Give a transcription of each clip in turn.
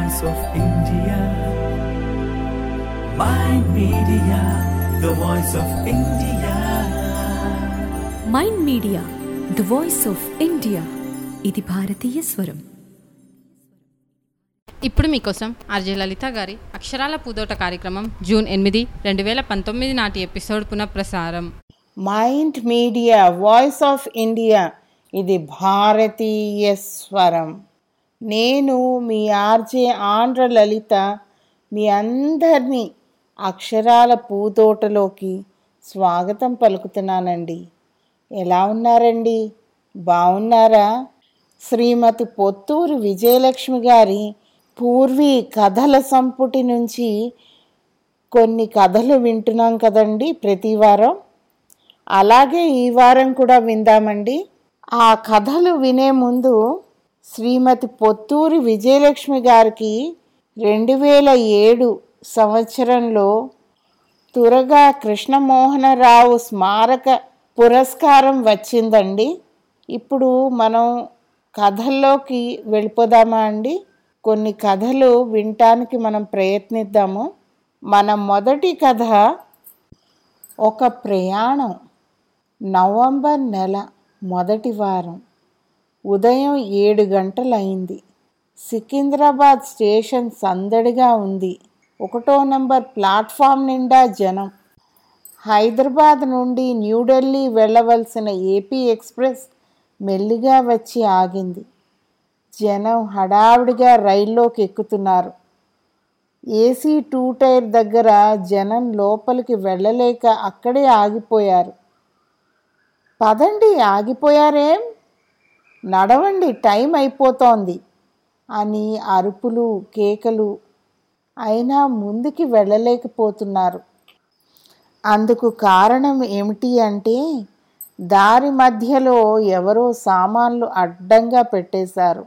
voice of India. Mind Media, the voice of India. Mind media the voice of India ఇది భారతీయ స్వరం ఇప్పుడు మీకోసం ఆర్జే లలిత గారి అక్షరాల పూదోట కార్యక్రమం జూన్ ఎనిమిది రెండు వేల పంతొమ్మిది నాటి ఎపిసోడ్ పునఃప్రసారం mind media voice of India ఇది భారతీయ స్వరం నేను మీ ఆర్జే ఆంధ్ర లలిత మీ అందరినీ అక్షరాల పూతోటలోకి స్వాగతం పలుకుతున్నానండి ఎలా ఉన్నారండి బాగున్నారా శ్రీమతి పొత్తూరు విజయలక్ష్మి గారి పూర్వీ కథల సంపుటి నుంచి కొన్ని కథలు వింటున్నాం కదండి ప్రతి వారం అలాగే ఈ వారం కూడా విందామండి ఆ కథలు వినే ముందు శ్రీమతి పొత్తూరి విజయలక్ష్మి గారికి రెండు వేల ఏడు సంవత్సరంలో తురగా కృష్ణమోహనరావు స్మారక పురస్కారం వచ్చిందండి ఇప్పుడు మనం కథల్లోకి వెళ్ళిపోదామా అండి కొన్ని కథలు వినటానికి మనం ప్రయత్నిద్దాము మన మొదటి కథ ఒక ప్రయాణం నవంబర్ నెల మొదటి వారం ఉదయం ఏడు గంటలైంది సికింద్రాబాద్ స్టేషన్ సందడిగా ఉంది ఒకటో నంబర్ ప్లాట్ఫామ్ నిండా జనం హైదరాబాద్ నుండి న్యూఢిల్లీ వెళ్ళవలసిన ఏపీ ఎక్స్ప్రెస్ మెల్లిగా వచ్చి ఆగింది జనం హడావిడిగా రైల్లోకి ఎక్కుతున్నారు ఏసీ టూ టైర్ దగ్గర జనం లోపలికి వెళ్ళలేక అక్కడే ఆగిపోయారు పదండి ఆగిపోయారేం నడవండి టైం అయిపోతోంది అని అరుపులు కేకలు అయినా ముందుకి వెళ్ళలేకపోతున్నారు అందుకు కారణం ఏమిటి అంటే దారి మధ్యలో ఎవరో సామాన్లు అడ్డంగా పెట్టేశారు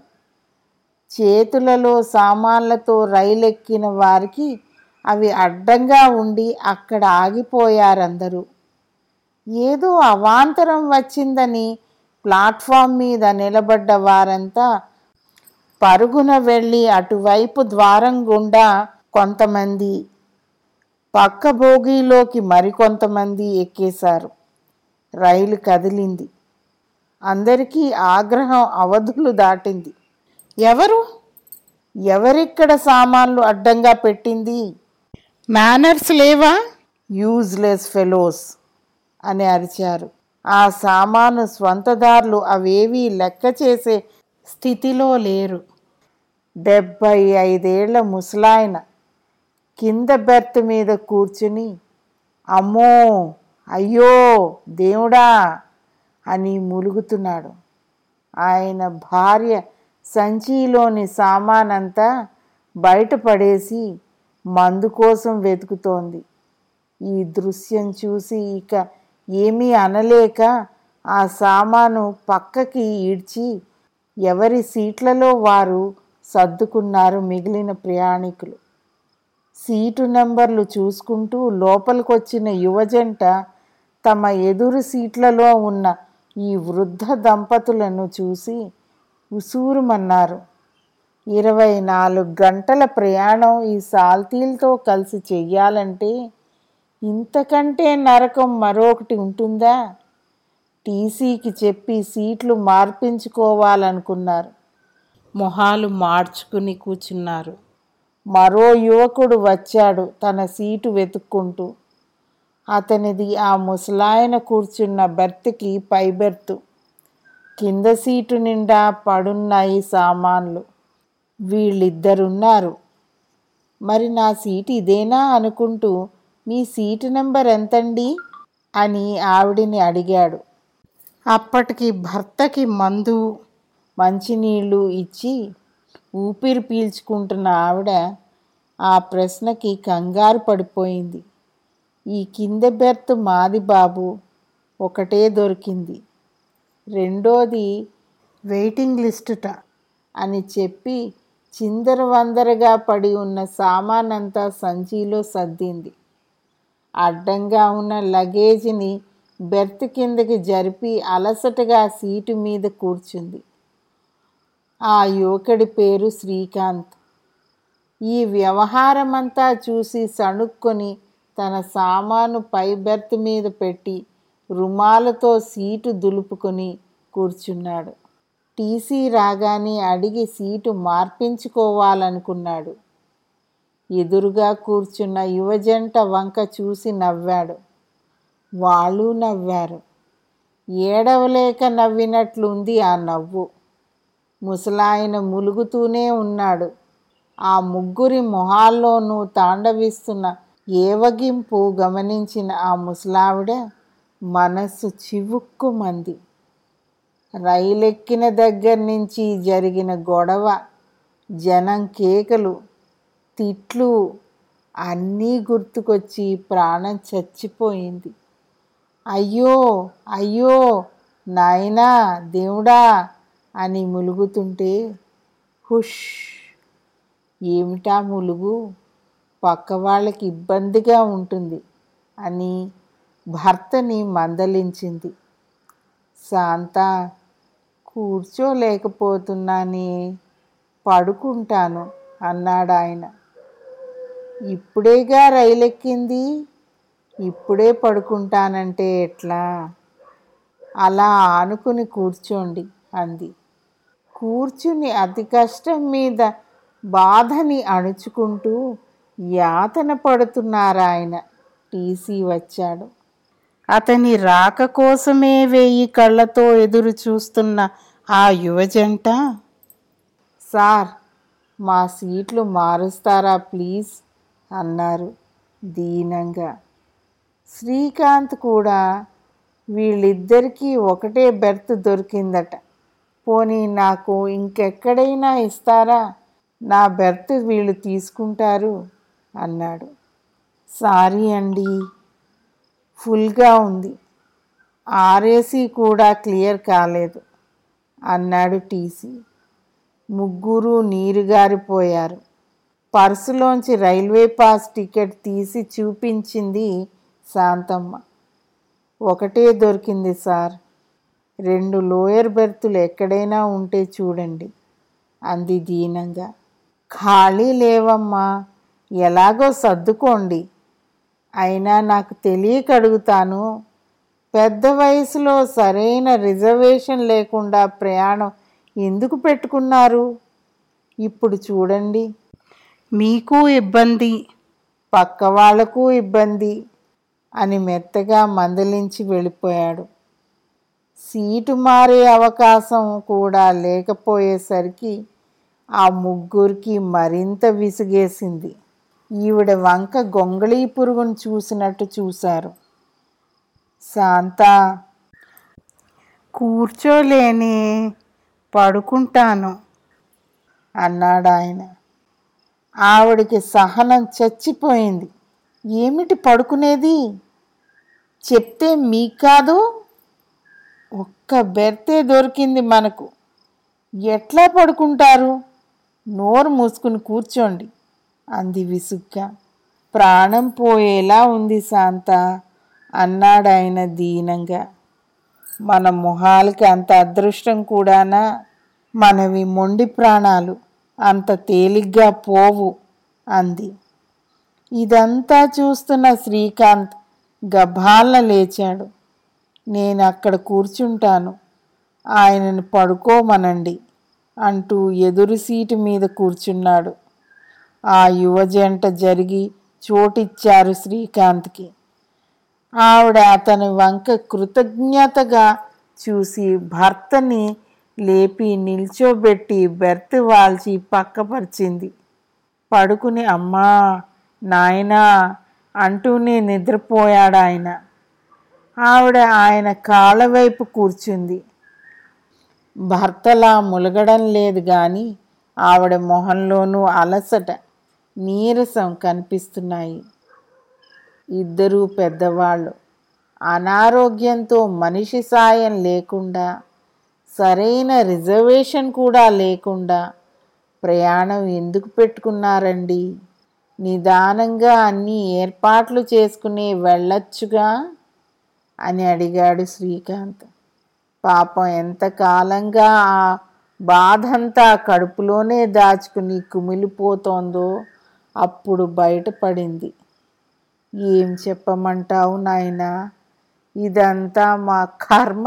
చేతులలో సామాన్లతో రైలెక్కిన వారికి అవి అడ్డంగా ఉండి అక్కడ ఆగిపోయారందరూ ఏదో అవాంతరం వచ్చిందని ప్లాట్ఫామ్ మీద నిలబడ్డ వారంతా పరుగున వెళ్ళి అటువైపు ద్వారం గుండా కొంతమంది పక్క బోగీలోకి మరికొంతమంది ఎక్కేశారు రైలు కదిలింది అందరికీ ఆగ్రహం అవధులు దాటింది ఎవరు ఎవరిక్కడ సామాన్లు అడ్డంగా పెట్టింది మేనర్స్ లేవా యూజ్లెస్ ఫెలోస్ అని అరిచారు ఆ సామాను స్వంతదారులు అవేవీ లెక్క చేసే స్థితిలో లేరు డెబ్భై ఐదేళ్ల ముసలాయన కింద బెర్త్ మీద కూర్చుని అమ్మో అయ్యో దేవుడా అని ములుగుతున్నాడు ఆయన భార్య సంచిలోని సామానంతా బయటపడేసి మందు కోసం వెతుకుతోంది ఈ దృశ్యం చూసి ఇక ఏమీ అనలేక ఆ సామాను పక్కకి ఈడ్చి ఎవరి సీట్లలో వారు సర్దుకున్నారు మిగిలిన ప్రయాణికులు సీటు నెంబర్లు చూసుకుంటూ లోపలికొచ్చిన యువజంట తమ ఎదురు సీట్లలో ఉన్న ఈ వృద్ధ దంపతులను చూసి ఉసూరుమన్నారు ఇరవై నాలుగు గంటల ప్రయాణం ఈ సాల్తీలతో కలిసి చెయ్యాలంటే ఇంతకంటే నరకం మరొకటి ఉంటుందా టీసీకి చెప్పి సీట్లు మార్పించుకోవాలనుకున్నారు మొహాలు మార్చుకుని కూర్చున్నారు మరో యువకుడు వచ్చాడు తన సీటు వెతుక్కుంటూ అతనిది ఆ ముసలాయన కూర్చున్న బెర్త్కి పై బెర్తు కింద సీటు నిండా పడున్నాయి సామాన్లు వీళ్ళిద్దరున్నారు మరి నా సీటు ఇదేనా అనుకుంటూ మీ సీటు నెంబర్ ఎంతండి అని ఆవిడిని అడిగాడు అప్పటికి భర్తకి మందు మంచినీళ్ళు ఇచ్చి ఊపిరి పీల్చుకుంటున్న ఆవిడ ఆ ప్రశ్నకి కంగారు పడిపోయింది ఈ కింద బెర్త్ మాది బాబు ఒకటే దొరికింది రెండోది వెయిటింగ్ లిస్టుట అని చెప్పి చిందర వందరగా పడి ఉన్న సామానంతా సంచిలో సర్దింది అడ్డంగా ఉన్న లగేజీని బెర్త్ కిందకి జరిపి అలసటగా సీటు మీద కూర్చుంది ఆ యువకుడి పేరు శ్రీకాంత్ ఈ వ్యవహారమంతా చూసి సణుక్కొని తన సామాను పై బెర్త్ మీద పెట్టి రుమాలతో సీటు దులుపుకొని కూర్చున్నాడు టీసీ రాగానే అడిగి సీటు మార్పించుకోవాలనుకున్నాడు ఎదురుగా కూర్చున్న యువజంట వంక చూసి నవ్వాడు వాళ్ళు నవ్వారు ఏడవలేక నవ్వినట్లుంది ఆ నవ్వు ముసలాయన ములుగుతూనే ఉన్నాడు ఆ ముగ్గురి మొహాల్లోనూ తాండవిస్తున్న ఏవగింపు గమనించిన ఆ ముసలావిడ మనస్సు చివుక్కుమంది రైలెక్కిన దగ్గర నుంచి జరిగిన గొడవ జనం కేకలు తిట్లు అన్నీ గుర్తుకొచ్చి ప్రాణం చచ్చిపోయింది అయ్యో అయ్యో నాయనా దేవుడా అని ములుగుతుంటే హుష్ ఏమిటా ములుగు పక్క వాళ్ళకి ఇబ్బందిగా ఉంటుంది అని భర్తని మందలించింది శాంత కూర్చోలేకపోతున్నానే పడుకుంటాను అన్నాడు ఆయన ఇప్పుడేగా రైలెక్కింది ఇప్పుడే పడుకుంటానంటే ఎట్లా అలా ఆనుకుని కూర్చోండి అంది కూర్చుని అతి కష్టం మీద బాధని అణుచుకుంటూ యాతన పడుతున్నారాయన టీసీ వచ్చాడు అతని రాక కోసమే వేయి కళ్ళతో ఎదురు చూస్తున్న ఆ యువజంట సార్ మా సీట్లు మారుస్తారా ప్లీజ్ అన్నారు దీనంగా శ్రీకాంత్ కూడా వీళ్ళిద్దరికీ ఒకటే బెర్త్ దొరికిందట పోనీ నాకు ఇంకెక్కడైనా ఇస్తారా నా బెర్త్ వీళ్ళు తీసుకుంటారు అన్నాడు సారీ అండి ఫుల్గా ఉంది ఆర్ఏసీ కూడా క్లియర్ కాలేదు అన్నాడు టీసీ ముగ్గురు నీరుగారిపోయారు పర్సులోంచి రైల్వే పాస్ టికెట్ తీసి చూపించింది శాంతమ్మ ఒకటే దొరికింది సార్ రెండు లోయర్ బెర్తులు ఎక్కడైనా ఉంటే చూడండి అంది దీనంగా ఖాళీ లేవమ్మా ఎలాగో సర్దుకోండి అయినా నాకు తెలియక అడుగుతాను పెద్ద వయసులో సరైన రిజర్వేషన్ లేకుండా ప్రయాణం ఎందుకు పెట్టుకున్నారు ఇప్పుడు చూడండి మీకు ఇబ్బంది పక్క వాళ్లకు ఇబ్బంది అని మెత్తగా మందలించి వెళ్ళిపోయాడు సీటు మారే అవకాశం కూడా లేకపోయేసరికి ఆ ముగ్గురికి మరింత విసిగేసింది ఈవిడ వంక గొంగళీ పురుగును చూసినట్టు చూశారు శాంత కూర్చోలేని పడుకుంటాను అన్నాడు ఆయన ఆవిడికి సహనం చచ్చిపోయింది ఏమిటి పడుకునేది చెప్తే మీకు కాదు ఒక్క బెర్తే దొరికింది మనకు ఎట్లా పడుకుంటారు నోరు మూసుకుని కూర్చోండి అంది విసుగ్గా ప్రాణం పోయేలా ఉంది శాంత అన్నాడు ఆయన దీనంగా మన మొహాలకి అంత అదృష్టం కూడానా మనవి మొండి ప్రాణాలు అంత తేలిగ్గా పోవు అంది ఇదంతా చూస్తున్న శ్రీకాంత్ గభాల లేచాడు నేను అక్కడ కూర్చుంటాను ఆయనను పడుకోమనండి అంటూ ఎదురు సీటు మీద కూర్చున్నాడు ఆ యువజంట జరిగి చోటిచ్చారు శ్రీకాంత్కి ఆవిడ అతని వంక కృతజ్ఞతగా చూసి భర్తని లేపి నిల్చోబెట్టి బెర్త్ వాల్చి పక్కపరిచింది పడుకుని అమ్మా నాయనా అంటూనే నిద్రపోయాడు ఆయన ఆవిడ ఆయన కాళ్ళ వైపు కూర్చుంది భర్తలా ములగడం లేదు కానీ ఆవిడ మొహంలోనూ అలసట నీరసం కనిపిస్తున్నాయి ఇద్దరూ పెద్దవాళ్ళు అనారోగ్యంతో మనిషి సాయం లేకుండా సరైన రిజర్వేషన్ కూడా లేకుండా ప్రయాణం ఎందుకు పెట్టుకున్నారండి నిదానంగా అన్ని ఏర్పాట్లు చేసుకుని వెళ్ళొచ్చుగా అని అడిగాడు శ్రీకాంత్ పాపం ఎంతకాలంగా ఆ బాధంతా కడుపులోనే దాచుకుని కుమిలిపోతోందో అప్పుడు బయటపడింది ఏం చెప్పమంటావు నాయనా ఇదంతా మా కర్మ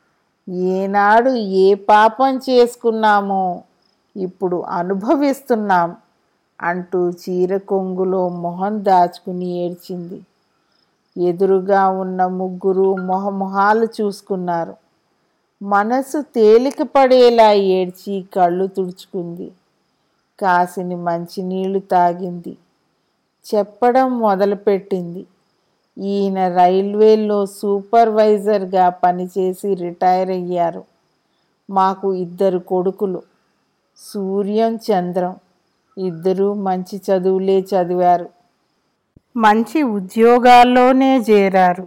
ఏనాడు ఏ పాపం చేసుకున్నామో ఇప్పుడు అనుభవిస్తున్నాం అంటూ చీర కొంగులో మొహం దాచుకుని ఏడ్చింది ఎదురుగా ఉన్న ముగ్గురు మొహమొహాలు చూసుకున్నారు మనసు తేలిక పడేలా ఏడ్చి కళ్ళు తుడుచుకుంది కాసిని మంచినీళ్లు తాగింది చెప్పడం మొదలుపెట్టింది ఈయన రైల్వేలో సూపర్వైజర్గా పనిచేసి రిటైర్ అయ్యారు మాకు ఇద్దరు కొడుకులు సూర్యం చంద్రం ఇద్దరూ మంచి చదువులే చదివారు మంచి ఉద్యోగాల్లోనే చేరారు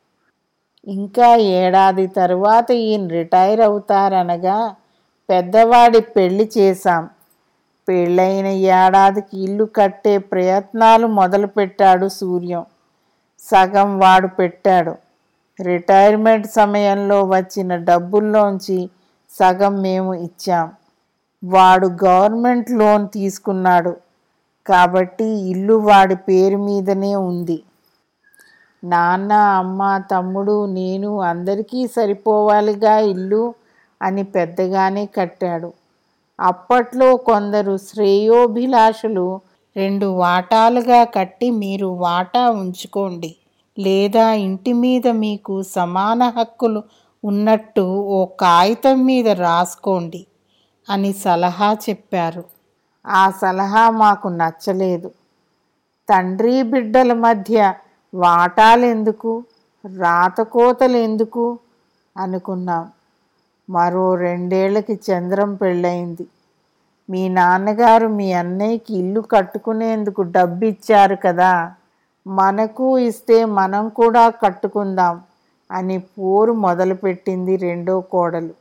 ఇంకా ఏడాది తరువాత ఈయన రిటైర్ అవుతారనగా పెద్దవాడి పెళ్లి చేశాం పెళ్ళైన ఏడాదికి ఇల్లు కట్టే ప్రయత్నాలు మొదలుపెట్టాడు సూర్యం సగం వాడు పెట్టాడు రిటైర్మెంట్ సమయంలో వచ్చిన డబ్బుల్లోంచి సగం మేము ఇచ్చాం వాడు గవర్నమెంట్ లోన్ తీసుకున్నాడు కాబట్టి ఇల్లు వాడి పేరు మీదనే ఉంది నాన్న అమ్మ తమ్ముడు నేను అందరికీ సరిపోవాలిగా ఇల్లు అని పెద్దగానే కట్టాడు అప్పట్లో కొందరు శ్రేయోభిలాషులు రెండు వాటాలుగా కట్టి మీరు వాటా ఉంచుకోండి లేదా ఇంటి మీద మీకు సమాన హక్కులు ఉన్నట్టు ఓ కాగితం మీద రాసుకోండి అని సలహా చెప్పారు ఆ సలహా మాకు నచ్చలేదు తండ్రి బిడ్డల మధ్య వాటాలెందుకు రాతకోతలు ఎందుకు అనుకున్నాం మరో రెండేళ్లకి చంద్రం పెళ్ళయింది మీ నాన్నగారు మీ అన్నయ్యకి ఇల్లు కట్టుకునేందుకు డబ్బు ఇచ్చారు కదా మనకు ఇస్తే మనం కూడా కట్టుకుందాం అని పోరు మొదలుపెట్టింది రెండో కోడలు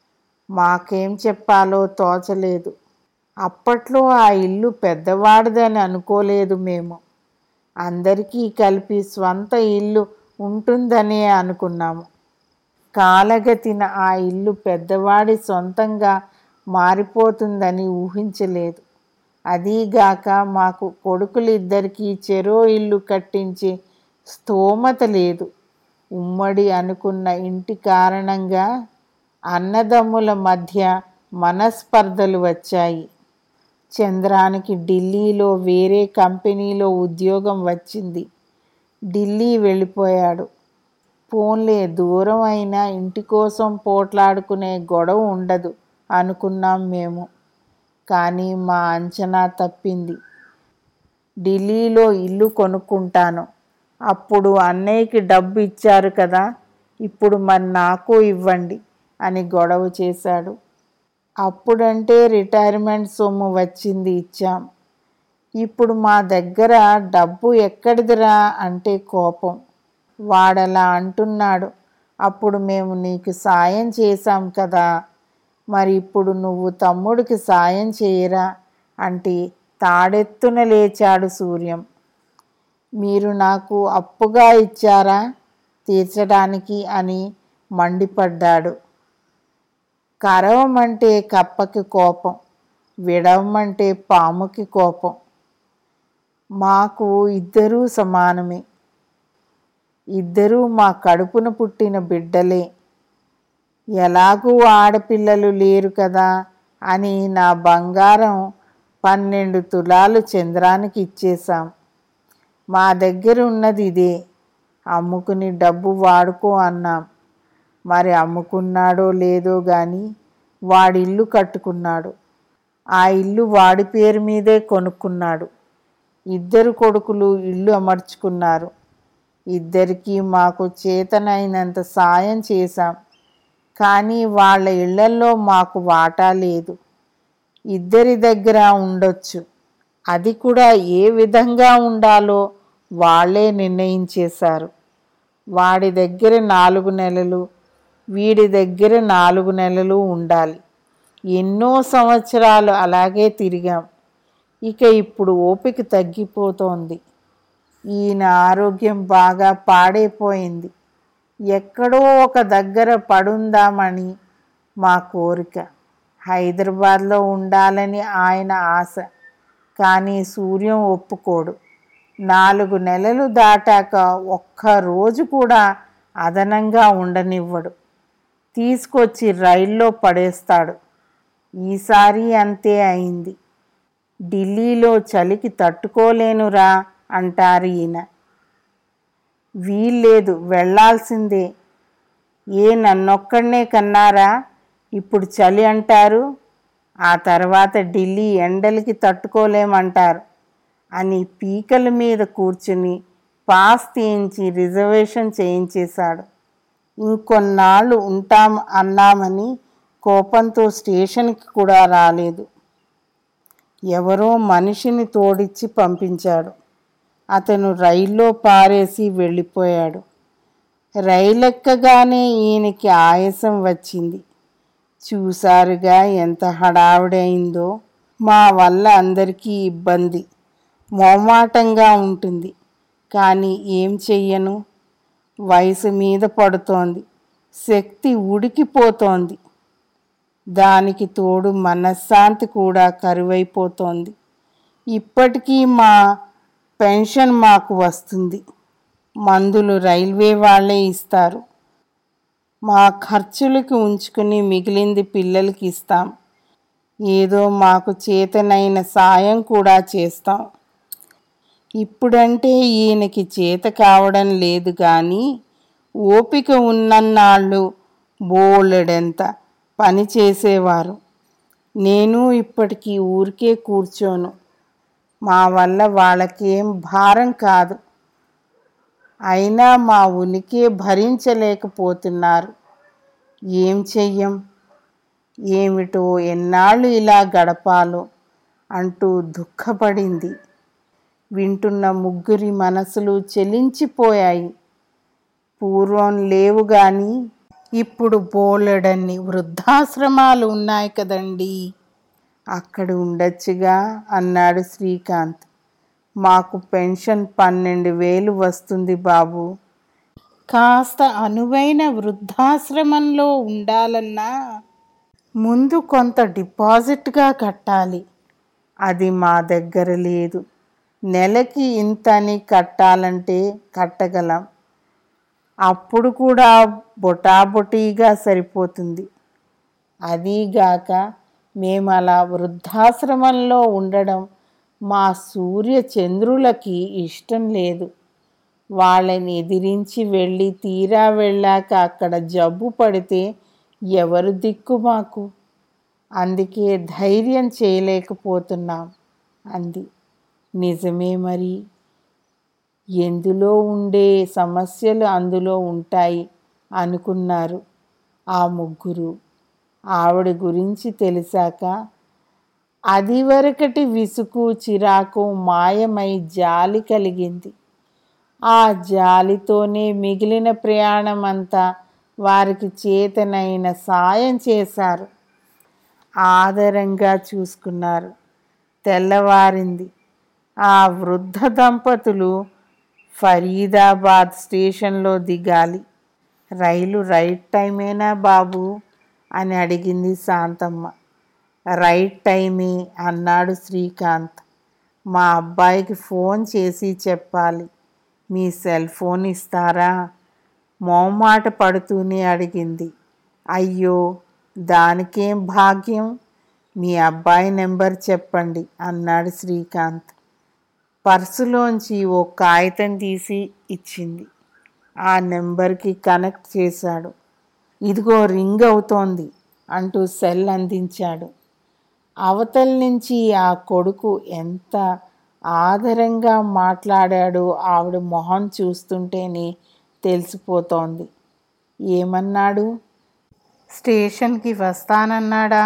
మాకేం చెప్పాలో తోచలేదు అప్పట్లో ఆ ఇల్లు పెద్దవాడిదని అనుకోలేదు మేము అందరికీ కలిపి స్వంత ఇల్లు ఉంటుందనే అనుకున్నాము కాలగతిన ఆ ఇల్లు పెద్దవాడి సొంతంగా మారిపోతుందని ఊహించలేదు అదీగాక మాకు కొడుకులిద్దరికీ చెరో ఇల్లు కట్టించే స్తోమత లేదు ఉమ్మడి అనుకున్న ఇంటి కారణంగా అన్నదమ్ముల మధ్య మనస్పర్ధలు వచ్చాయి చంద్రానికి ఢిల్లీలో వేరే కంపెనీలో ఉద్యోగం వచ్చింది ఢిల్లీ వెళ్ళిపోయాడు పోన్లే దూరం అయినా ఇంటి కోసం పోట్లాడుకునే గొడవ ఉండదు అనుకున్నాం మేము కానీ మా అంచనా తప్పింది ఢిల్లీలో ఇల్లు కొనుక్కుంటాను అప్పుడు అన్నయ్యకి డబ్బు ఇచ్చారు కదా ఇప్పుడు మరి నాకు ఇవ్వండి అని గొడవ చేశాడు అప్పుడంటే రిటైర్మెంట్ సొమ్ము వచ్చింది ఇచ్చాం ఇప్పుడు మా దగ్గర డబ్బు ఎక్కడిదిరా అంటే కోపం వాడలా అంటున్నాడు అప్పుడు మేము నీకు సాయం చేశాం కదా మరి ఇప్పుడు నువ్వు తమ్ముడికి సాయం చేయరా అంటే తాడెత్తున లేచాడు సూర్యం మీరు నాకు అప్పుగా ఇచ్చారా తీర్చడానికి అని మండిపడ్డాడు కరవమంటే కప్పకి కోపం విడవమంటే పాముకి కోపం మాకు ఇద్దరూ సమానమే ఇద్దరూ మా కడుపున పుట్టిన బిడ్డలే ఎలాగూ ఆడపిల్లలు లేరు కదా అని నా బంగారం పన్నెండు తులాలు చంద్రానికి ఇచ్చేశాం మా దగ్గర ఉన్నది ఇదే అమ్ముకుని డబ్బు వాడుకో అన్నాం మరి అమ్ముకున్నాడో లేదో కానీ వాడి ఇల్లు కట్టుకున్నాడు ఆ ఇల్లు వాడి పేరు మీదే కొనుక్కున్నాడు ఇద్దరు కొడుకులు ఇల్లు అమర్చుకున్నారు ఇద్దరికీ మాకు చేతనైనంత సాయం చేశాం కానీ వాళ్ళ ఇళ్లల్లో మాకు వాటా లేదు ఇద్దరి దగ్గర ఉండొచ్చు అది కూడా ఏ విధంగా ఉండాలో వాళ్ళే నిర్ణయించేశారు వాడి దగ్గర నాలుగు నెలలు వీడి దగ్గర నాలుగు నెలలు ఉండాలి ఎన్నో సంవత్సరాలు అలాగే తిరిగాం ఇక ఇప్పుడు ఓపిక తగ్గిపోతోంది ఈయన ఆరోగ్యం బాగా పాడైపోయింది ఎక్కడో ఒక దగ్గర పడుందామని మా కోరిక హైదరాబాద్లో ఉండాలని ఆయన ఆశ కానీ సూర్యం ఒప్పుకోడు నాలుగు నెలలు దాటాక ఒక్క రోజు కూడా అదనంగా ఉండనివ్వడు తీసుకొచ్చి రైల్లో పడేస్తాడు ఈసారి అంతే అయింది ఢిల్లీలో చలికి తట్టుకోలేనురా అంటారు ఈయన వీల్లేదు వెళ్ళాల్సిందే ఏ నన్నొక్కడనే కన్నారా ఇప్పుడు చలి అంటారు ఆ తర్వాత ఢిల్లీ ఎండలకి తట్టుకోలేమంటారు అని పీకల మీద కూర్చుని పాస్ తీయించి రిజర్వేషన్ చేయించేశాడు ఇంకొన్నాళ్ళు ఉంటాం అన్నామని కోపంతో స్టేషన్కి కూడా రాలేదు ఎవరో మనిషిని తోడిచ్చి పంపించాడు అతను రైల్లో పారేసి వెళ్ళిపోయాడు రైలెక్కగానే ఈయనకి ఆయాసం వచ్చింది చూసారుగా ఎంత హడావిడైందో మా వల్ల అందరికీ ఇబ్బంది మోమాటంగా ఉంటుంది కానీ ఏం చెయ్యను వయసు మీద పడుతోంది శక్తి ఉడికిపోతోంది దానికి తోడు మనశ్శాంతి కూడా కరువైపోతోంది ఇప్పటికీ మా పెన్షన్ మాకు వస్తుంది మందులు రైల్వే వాళ్ళే ఇస్తారు మా ఖర్చులకి ఉంచుకుని మిగిలింది పిల్లలకి ఇస్తాం ఏదో మాకు చేతనైన సాయం కూడా చేస్తాం ఇప్పుడంటే ఈయనకి చేత కావడం లేదు కానీ ఓపిక ఉన్నన్నాళ్ళు బోలెడంత పని చేసేవారు నేను ఇప్పటికీ ఊరికే కూర్చోను మా వల్ల వాళ్ళకేం భారం కాదు అయినా మా ఉనికి భరించలేకపోతున్నారు ఏం చెయ్యం ఏమిటో ఎన్నాళ్ళు ఇలా గడపాలో అంటూ దుఃఖపడింది వింటున్న ముగ్గురి మనసులు చెలించిపోయాయి పూర్వం లేవు గాని ఇప్పుడు బోలెడన్ని వృద్ధాశ్రమాలు ఉన్నాయి కదండి అక్కడ ఉండొచ్చుగా అన్నాడు శ్రీకాంత్ మాకు పెన్షన్ పన్నెండు వేలు వస్తుంది బాబు కాస్త అనువైన వృద్ధాశ్రమంలో ఉండాలన్నా ముందు కొంత డిపాజిట్గా కట్టాలి అది మా దగ్గర లేదు నెలకి ఇంతని కట్టాలంటే కట్టగలం అప్పుడు కూడా బొటాబొటీగా సరిపోతుంది అదీగాక మేము అలా వృద్ధాశ్రమంలో ఉండడం మా సూర్య చంద్రులకి ఇష్టం లేదు వాళ్ళని ఎదిరించి వెళ్ళి తీరా వెళ్ళాక అక్కడ జబ్బు పడితే ఎవరు దిక్కు మాకు అందుకే ధైర్యం చేయలేకపోతున్నాం అంది నిజమే మరి ఎందులో ఉండే సమస్యలు అందులో ఉంటాయి అనుకున్నారు ఆ ముగ్గురు ఆవిడ గురించి తెలిసాక అది వరకటి విసుగు చిరాకు మాయమై జాలి కలిగింది ఆ జాలితోనే మిగిలిన ప్రయాణం అంతా వారికి చేతనైన సాయం చేశారు ఆదరంగా చూసుకున్నారు తెల్లవారింది ఆ వృద్ధ దంపతులు ఫరీదాబాద్ స్టేషన్లో దిగాలి రైలు రైట్ టైమేనా బాబు అని అడిగింది శాంతమ్మ రైట్ టైమే అన్నాడు శ్రీకాంత్ మా అబ్బాయికి ఫోన్ చేసి చెప్పాలి మీ సెల్ ఫోన్ ఇస్తారా మొహమాట పడుతూనే అడిగింది అయ్యో దానికేం భాగ్యం మీ అబ్బాయి నెంబర్ చెప్పండి అన్నాడు శ్రీకాంత్ పర్సులోంచి ఓ కాగితం తీసి ఇచ్చింది ఆ నెంబర్కి కనెక్ట్ చేశాడు ఇదిగో రింగ్ అవుతోంది అంటూ సెల్ అందించాడు అవతల నుంచి ఆ కొడుకు ఎంత ఆదరంగా మాట్లాడాడో ఆవిడ మొహం చూస్తుంటేనే తెలిసిపోతోంది ఏమన్నాడు స్టేషన్కి వస్తానన్నాడా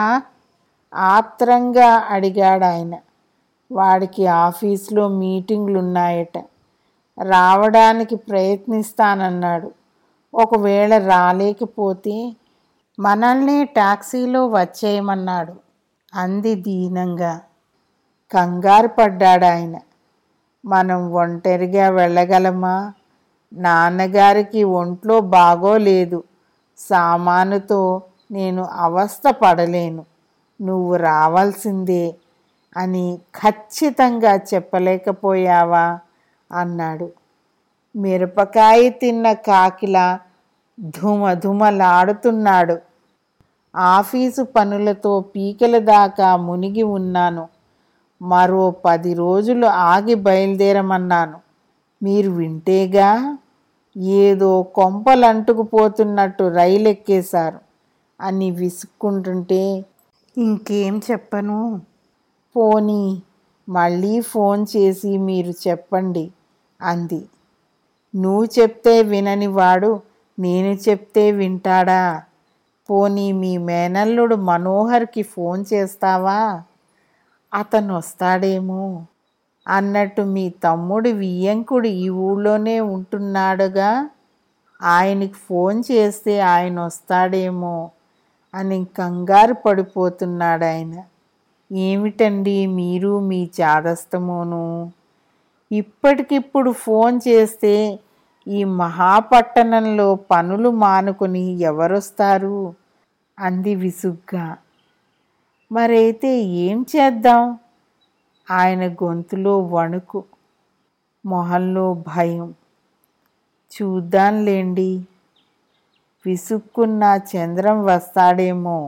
ఆత్రంగా అడిగాడు ఆయన వాడికి ఆఫీస్లో మీటింగ్లు ఉన్నాయట రావడానికి ప్రయత్నిస్తానన్నాడు ఒకవేళ రాలేకపోతే మనల్ని టాక్సీలో వచ్చేయమన్నాడు అంది దీనంగా కంగారు పడ్డాడు ఆయన మనం ఒంటరిగా వెళ్ళగలమా నాన్నగారికి ఒంట్లో బాగోలేదు సామానుతో నేను అవస్థ పడలేను నువ్వు రావాల్సిందే అని ఖచ్చితంగా చెప్పలేకపోయావా అన్నాడు మిరపకాయ తిన్న కాకిలా ధుమధుమలాడుతున్నాడు ఆఫీసు పనులతో పీకల దాకా మునిగి ఉన్నాను మరో పది రోజులు ఆగి బయలుదేరమన్నాను మీరు వింటేగా ఏదో కొంపలంటుకుపోతున్నట్టు రైలు ఎక్కేశారు అని విసుక్కుంటుంటే ఇంకేం చెప్పను పోనీ మళ్ళీ ఫోన్ చేసి మీరు చెప్పండి అంది నువ్వు చెప్తే వినని వాడు నేను చెప్తే వింటాడా పోనీ మీ మేనల్లుడు మనోహర్కి ఫోన్ చేస్తావా అతను వస్తాడేమో అన్నట్టు మీ తమ్ముడు వియ్యంకుడు ఈ ఊళ్ళోనే ఉంటున్నాడుగా ఆయనకి ఫోన్ చేస్తే ఆయన వస్తాడేమో అని కంగారు పడిపోతున్నాడు ఆయన ఏమిటండి మీరు మీ చాదస్తమును ఇప్పటికిప్పుడు ఫోన్ చేస్తే ఈ మహాపట్టణంలో పనులు మానుకొని ఎవరొస్తారు అంది విసుగ్గా మరైతే ఏం చేద్దాం ఆయన గొంతులో వణుకు మొహంలో భయం చూద్దాంలేండి విసుక్కున్న చంద్రం వస్తాడేమో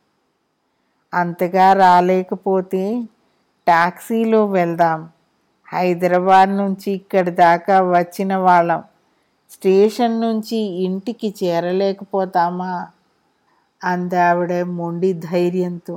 అంతగా రాలేకపోతే టాక్సీలో వెళ్దాం హైదరాబాద్ నుంచి ఇక్కడి దాకా వచ్చిన వాళ్ళం స్టేషన్ నుంచి ఇంటికి చేరలేకపోతామా అందావిడ మొండి ధైర్యంతో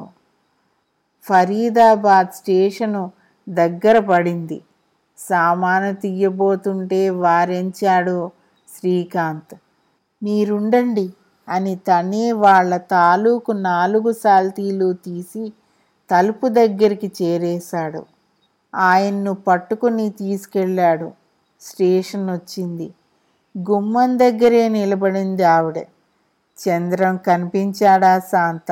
ఫరీదాబాద్ స్టేషను దగ్గర పడింది సామాను తీయబోతుంటే వారించాడు శ్రీకాంత్ మీరుండండి అని తనే వాళ్ళ తాలూకు నాలుగు సాల్తీలు తీసి తలుపు దగ్గరికి చేరేశాడు ఆయన్ను పట్టుకుని తీసుకెళ్ళాడు స్టేషన్ వచ్చింది గుమ్మం దగ్గరే నిలబడింది ఆవిడ చంద్రం కనిపించాడా శాంత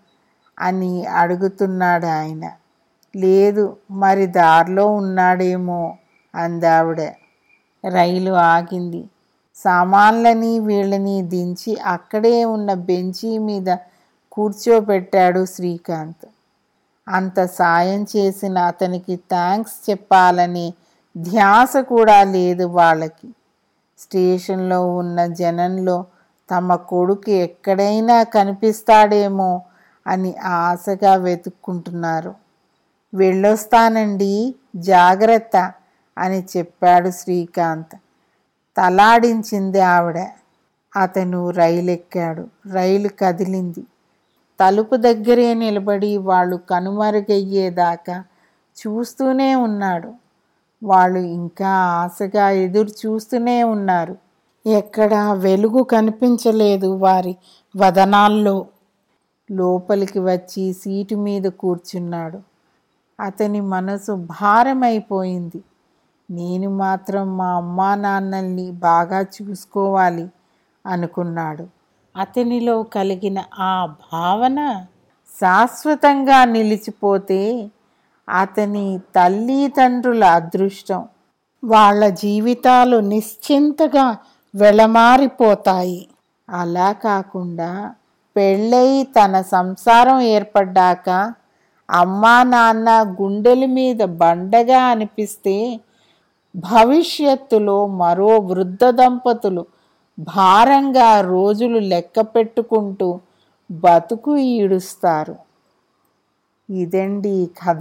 అని అడుగుతున్నాడు ఆయన లేదు మరి దారిలో ఉన్నాడేమో అందావిడ రైలు ఆగింది సామాన్లని వీళ్ళని దించి అక్కడే ఉన్న బెంచీ మీద కూర్చోబెట్టాడు శ్రీకాంత్ అంత సాయం చేసిన అతనికి థ్యాంక్స్ చెప్పాలనే ధ్యాస కూడా లేదు వాళ్ళకి స్టేషన్లో ఉన్న జనంలో తమ కొడుకు ఎక్కడైనా కనిపిస్తాడేమో అని ఆశగా వెతుక్కుంటున్నారు వెళ్ళొస్తానండి జాగ్రత్త అని చెప్పాడు శ్రీకాంత్ తలాడించింది ఆవిడ అతను రైలు ఎక్కాడు రైలు కదిలింది తలుపు దగ్గరే నిలబడి వాళ్ళు కనుమరుగయ్యేదాకా చూస్తూనే ఉన్నాడు వాళ్ళు ఇంకా ఆశగా ఎదురు చూస్తూనే ఉన్నారు ఎక్కడా వెలుగు కనిపించలేదు వారి వదనాల్లో లోపలికి వచ్చి సీటు మీద కూర్చున్నాడు అతని మనసు భారమైపోయింది నేను మాత్రం మా అమ్మా నాన్నల్ని బాగా చూసుకోవాలి అనుకున్నాడు అతనిలో కలిగిన ఆ భావన శాశ్వతంగా నిలిచిపోతే అతని తల్లిదండ్రుల అదృష్టం వాళ్ళ జీవితాలు నిశ్చింతగా వెళమారిపోతాయి అలా కాకుండా పెళ్ళై తన సంసారం ఏర్పడ్డాక అమ్మా నాన్న గుండెల మీద బండగా అనిపిస్తే భవిష్యత్తులో మరో వృద్ధ దంపతులు భారంగా రోజులు లెక్క పెట్టుకుంటూ బతుకు ఈడుస్తారు ఇదండి ఈ కథ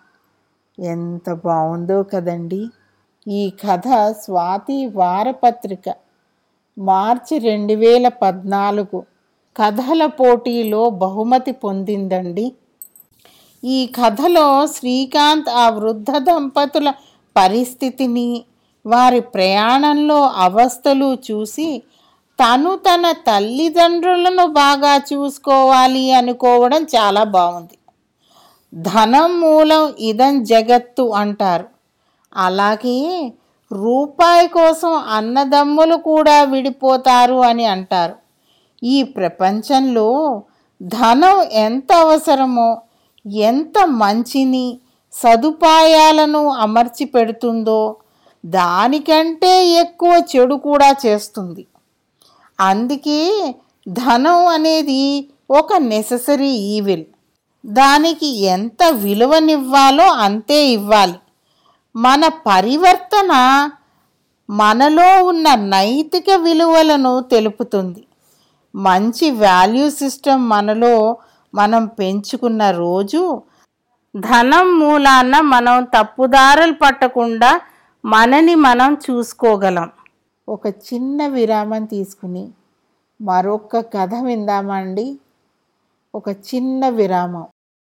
ఎంత బాగుందో కదండి ఈ కథ స్వాతి వారపత్రిక మార్చి రెండు వేల పద్నాలుగు కథల పోటీలో బహుమతి పొందిందండి ఈ కథలో శ్రీకాంత్ ఆ వృద్ధ దంపతుల పరిస్థితిని వారి ప్రయాణంలో అవస్థలు చూసి తను తన తల్లిదండ్రులను బాగా చూసుకోవాలి అనుకోవడం చాలా బాగుంది ధనం మూలం ఇదం జగత్తు అంటారు అలాగే రూపాయి కోసం అన్నదమ్ములు కూడా విడిపోతారు అని అంటారు ఈ ప్రపంచంలో ధనం ఎంత అవసరమో ఎంత మంచిని సదుపాయాలను అమర్చి పెడుతుందో దానికంటే ఎక్కువ చెడు కూడా చేస్తుంది అందుకే ధనం అనేది ఒక నెససరీ ఈవిల్ దానికి ఎంత విలువనివ్వాలో అంతే ఇవ్వాలి మన పరివర్తన మనలో ఉన్న నైతిక విలువలను తెలుపుతుంది మంచి వాల్యూ సిస్టమ్ మనలో మనం పెంచుకున్న రోజు ధనం మూలాన మనం తప్పుదారులు పట్టకుండా మనని మనం చూసుకోగలం ఒక చిన్న విరామం తీసుకుని మరొక కథ విందామండి ఒక చిన్న విరామం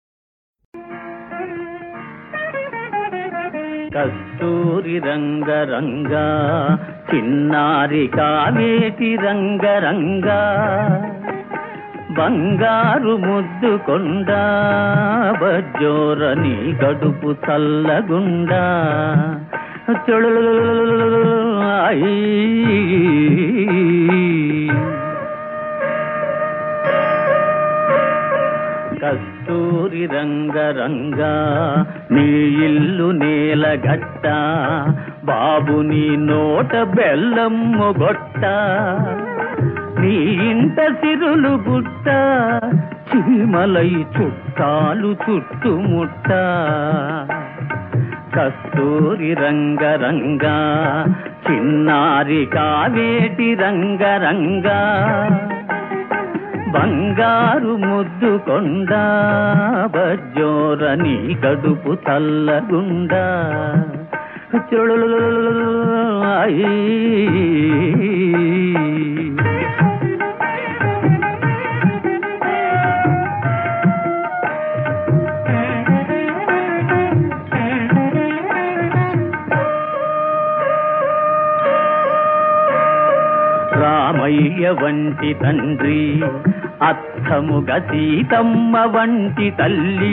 కస్తూరి రంగరంగా చిన్నారి కావేటి రంగరంగా బంగారు ముద్దు కొండ బజ్జోరని గడుపు చల్లగుండా చెడు కస్తూరి రంగరంగా నీ ఇల్లు నేలగట్ట బాబు నీ నోట బెల్లమ్ము గొట్ట నీ ఇంట సిరులు గుట్ట చీమలై చుట్టాలు చుట్టుముట్ట కస్తూరి రంగరంగా చిన్నారి కావేటి రంగరంగా బంగారు ముద్దు కొండ బజ్జోరని గడుపు చల్లగుండా చెడు రామయ్య వంటి తండ్రి అత్తముగ సీతమ్మ వంటి తల్లి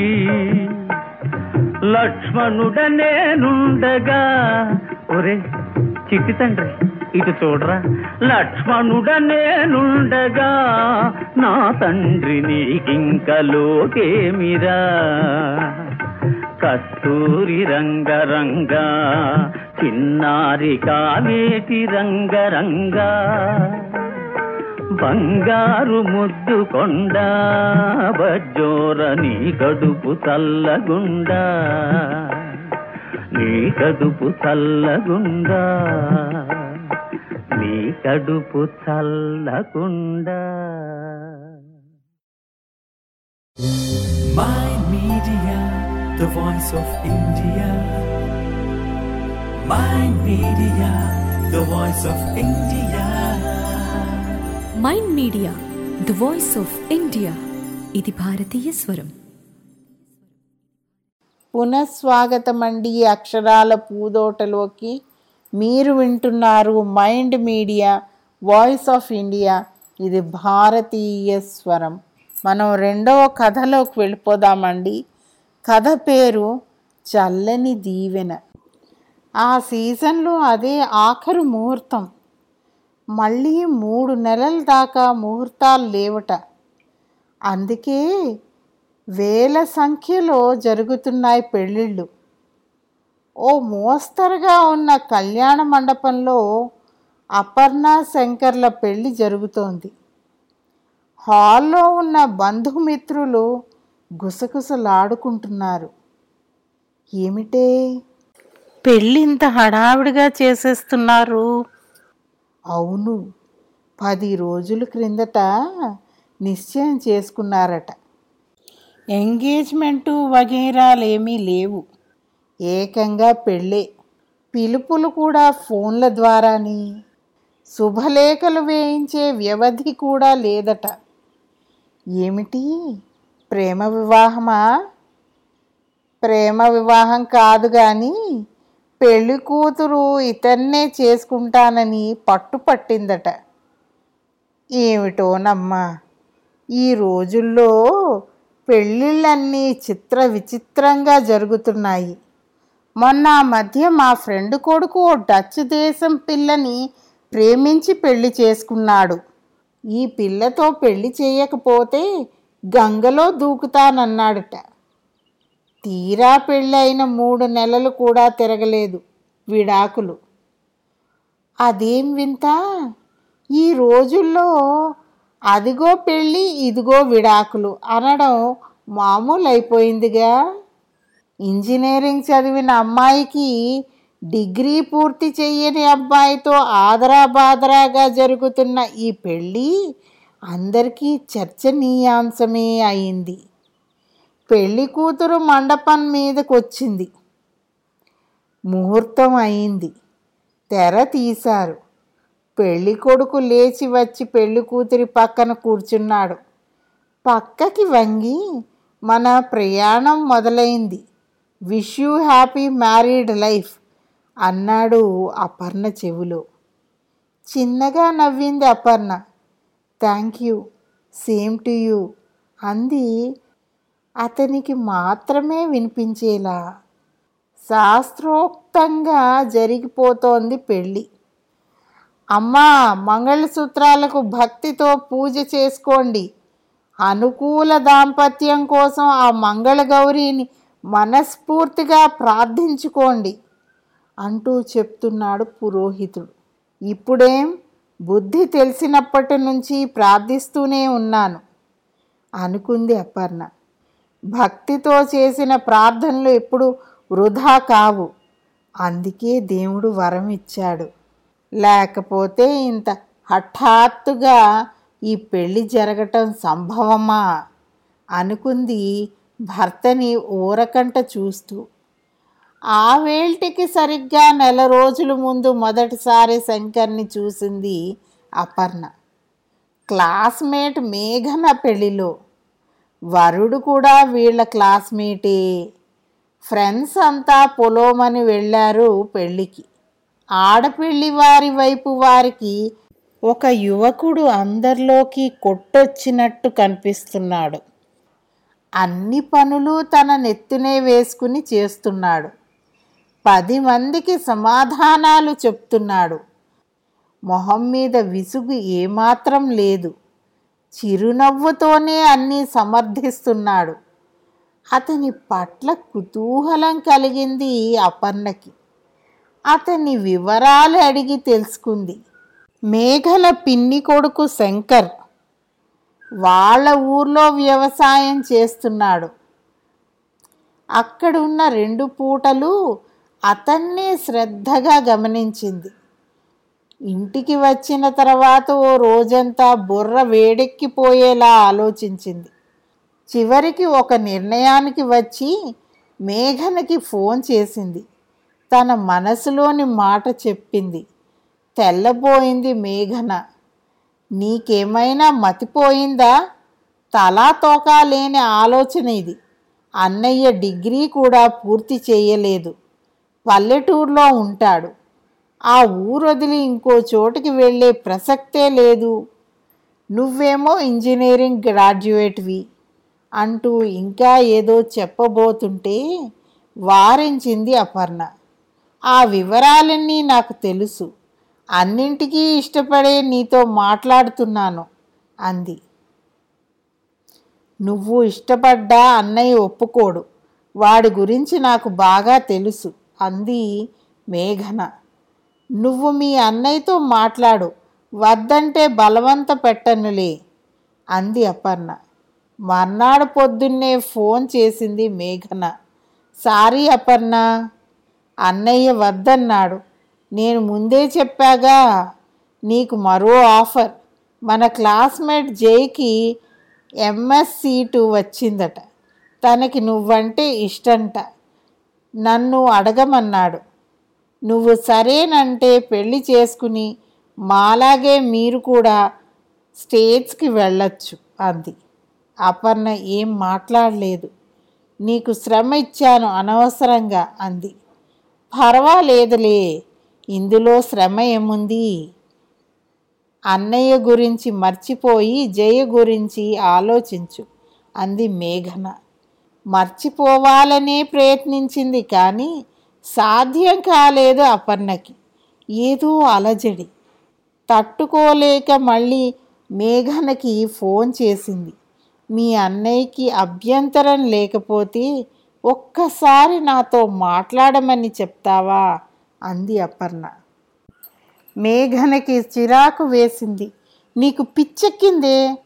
లక్ష్మణుడ నేనుండగా ఒరే చిట్టి తండ్రి ఇటు చూడరా లక్ష్మణుడ నేనుండగా నా తండ్రి నీకింక లోకేమిరా కస్తూరి రంగరంగా చిన్నారి కావేటి రంగరంగా బంగారు ముద్దు కొండ బజ్జోరని గడుపు చల్లగుండా నీ కడుపు చల్లగుండా నీ కడుపు చల్లగుండా My Media, the voice of India. My Media, the voice of India. Mind media the voice of India ఇది భారతీయ స్వరం పునఃస్వాగతం అండి అక్షరాల పూదోటలోకి మీరు వింటున్నారు mind media voice of India ఇది భారతీయ స్వరం మనం రెండవ కథలోకి వెళ్ళిపోదామండి కథ పేరు చల్లని దీవెన ఆ సీజన్లో అదే ఆఖరు ముహూర్తం మళ్ళీ మూడు నెలల దాకా ముహూర్తాలు లేవట అందుకే వేల సంఖ్యలో జరుగుతున్నాయి పెళ్ళిళ్ళు ఓ మోస్తరుగా ఉన్న కళ్యాణ మండపంలో అపర్ణ శంకర్ల పెళ్లి జరుగుతోంది హాల్లో ఉన్న బంధుమిత్రులు గుసగుసలాడుకుంటున్నారు ఏమిటే పెళ్ళింత హడావిడిగా చేసేస్తున్నారు అవును పది రోజుల క్రిందట నిశ్చయం చేసుకున్నారట ఎంగేజ్మెంటు వగైరాలేమీ లేవు ఏకంగా పెళ్ళే పిలుపులు కూడా ఫోన్ల ద్వారాని శుభలేఖలు వేయించే వ్యవధి కూడా లేదట ఏమిటి ప్రేమ వివాహమా ప్రేమ వివాహం కాదు కానీ పెళ్లి కూతురు ఇతన్నే చేసుకుంటానని పట్టుపట్టిందట ఏమిటోనమ్మా ఈ రోజుల్లో పెళ్ళిళ్ళన్నీ చిత్ర విచిత్రంగా జరుగుతున్నాయి మొన్న ఆ మధ్య మా ఫ్రెండ్ కొడుకు ఓ డచ్ దేశం పిల్లని ప్రేమించి పెళ్లి చేసుకున్నాడు ఈ పిల్లతో పెళ్లి చేయకపోతే గంగలో దూకుతానన్నాడట తీరా పెళ్ళైన మూడు నెలలు కూడా తిరగలేదు విడాకులు అదేం వింత ఈ రోజుల్లో అదిగో పెళ్ళి ఇదిగో విడాకులు అనడం మామూలు అయిపోయిందిగా ఇంజనీరింగ్ చదివిన అమ్మాయికి డిగ్రీ పూర్తి చెయ్యని అబ్బాయితో ఆదరా బాదరాగా జరుగుతున్న ఈ పెళ్ళి అందరికీ చర్చనీయాంశమే అయింది పెళ్లి కూతురు మండపం మీదకి వచ్చింది ముహూర్తం అయింది తెర తీశారు పెళ్లి కొడుకు లేచి వచ్చి పెళ్లి కూతురి పక్కన కూర్చున్నాడు పక్కకి వంగి మన ప్రయాణం మొదలైంది wish you happy married life అన్నాడు అపర్ణ చెవిలో చిన్నగా నవ్వింది Aparna thank you same to you అంది అతనికి మాత్రమే వినిపించేలా శాస్త్రోక్తంగా జరిగిపోతోంది పెళ్ళి అమ్మా మంగళసూత్రాలకు భక్తితో పూజ చేసుకోండి అనుకూల దాంపత్యం కోసం ఆ మంగళగౌరిని మనస్ఫూర్తిగా ప్రార్థించుకోండి అంటూ చెప్తున్నాడు పురోహితుడు ఇప్పుడేం బుద్ధి తెలిసినప్పటి నుంచి ప్రార్థిస్తూనే ఉన్నాను అనుకుంది అపర్ణ భక్తితో చేసిన ప్రార్థనలు ఎప్పుడు వృధా కావు అందుకే దేవుడు వరం ఇచ్చాడు లేకపోతే ఇంత హఠాత్తుగా ఈ పెళ్లి జరగటం సంభవమా అనుకుంది భర్తని ఊరకంట చూస్తూ ఆ వేల్టికి సరిగ్గా నెల రోజుల ముందు మొదటిసారి శంకర్ని చూసింది అపర్ణ క్లాస్మేట్ మేఘన పెళ్లిలో వరుడు కూడా వీళ్ళ క్లాస్మేటే ఫ్రెండ్స్ అంతా పొలోమని వెళ్ళారు పెళ్ళికి ఆడపిల్లి వారి వైపు వారికి ఒక యువకుడు అందరిలోకి కొట్టొచ్చినట్టు కనిపిస్తున్నాడు అన్ని పనులు తన నెత్తినే వేసుకుని చేస్తున్నాడు పది మందికి సమాధానాలు చెప్తున్నాడు మొహం మీద విసుగు ఏమాత్రం లేదు చిరునవ్వుతోనే అన్నీ సమర్థిస్తున్నాడు అతని పట్ల కుతూహలం కలిగింది అపర్ణకి అతని వివరాలు అడిగి తెలుసుకుంది మేఘల పిన్ని కొడుకు శంకర్ వాళ్ళ ఊర్లో వ్యవసాయం చేస్తున్నాడు అక్కడున్న రెండు పూటలు అతన్నే శ్రద్ధగా గమనించింది ఇంటికి వచ్చిన తర్వాత ఓ రోజంతా బుర్ర వేడెక్కిపోయేలా ఆలోచించింది చివరికి ఒక నిర్ణయానికి వచ్చి మేఘనకి ఫోన్ చేసింది తన మనసులోని మాట చెప్పింది తెల్లబోయింది మేఘన నీకేమైనా మతిపోయిందా తలా తోకా లేని ఆలోచన ఇది అన్నయ్య డిగ్రీ కూడా పూర్తి చేయలేదు పల్లెటూరులో ఉంటాడు ఆ ఊరొదిలి ఇంకో చోటికి వెళ్ళే ప్రసక్తే లేదు నువ్వేమో ఇంజనీరింగ్ గ్రాడ్యుయేట్వి అంటూ ఇంకా ఏదో చెప్పబోతుంటే వారించింది అపర్ణ ఆ వివరాలన్నీ నాకు తెలుసు అన్నింటికీ ఇష్టపడే నీతో మాట్లాడుతున్నాను అంది నువ్వు ఇష్టపడ్డా అన్నయ్య ఒప్పుకోడు వాడి గురించి నాకు బాగా తెలుసు అంది మేఘన నువ్వు మీ అన్నయ్యతో మాట్లాడు వద్దంటే బలవంత పెట్టనులే అంది అపర్ణ మర్నాడు పొద్దున్నే ఫోన్ చేసింది మేఘన సారీ అపర్ణ అన్నయ్య వద్దన్నాడు నేను ముందే చెప్పాగా నీకు మరో ఆఫర్ మన క్లాస్మేట్ జైకి ఎంఎస్ సీటు వచ్చిందట తనకి నువ్వంటే ఇష్టంట నన్ను అడగమన్నాడు నువ్వు సరేనంటే పెళ్లి చేసుకుని మాలాగే మీరు కూడా స్టేట్స్కి వెళ్ళొచ్చు అంది అపర్ణ ఏం మాట్లాడలేదు నీకు శ్రమ ఇచ్చాను అనవసరంగా అంది పర్వాలేదులే ఇందులో శ్రమ ఏముంది అన్నయ్య గురించి మర్చిపోయి జయ గురించి ఆలోచించు అంది మేఘన మర్చిపోవాలనే ప్రయత్నించింది కానీ సాధ్యం కాలేదు అపర్ణకి ఏదో అలజడి తట్టుకోలేక మళ్ళీ మేఘనకి ఫోన్ చేసింది మీ అన్నయ్యకి అభ్యంతరం లేకపోతే ఒక్కసారి నాతో మాట్లాడమని చెప్తావా అంది అపర్ణ మేఘనకి చిరాకు వేసింది నీకు పిచ్చెక్కిందే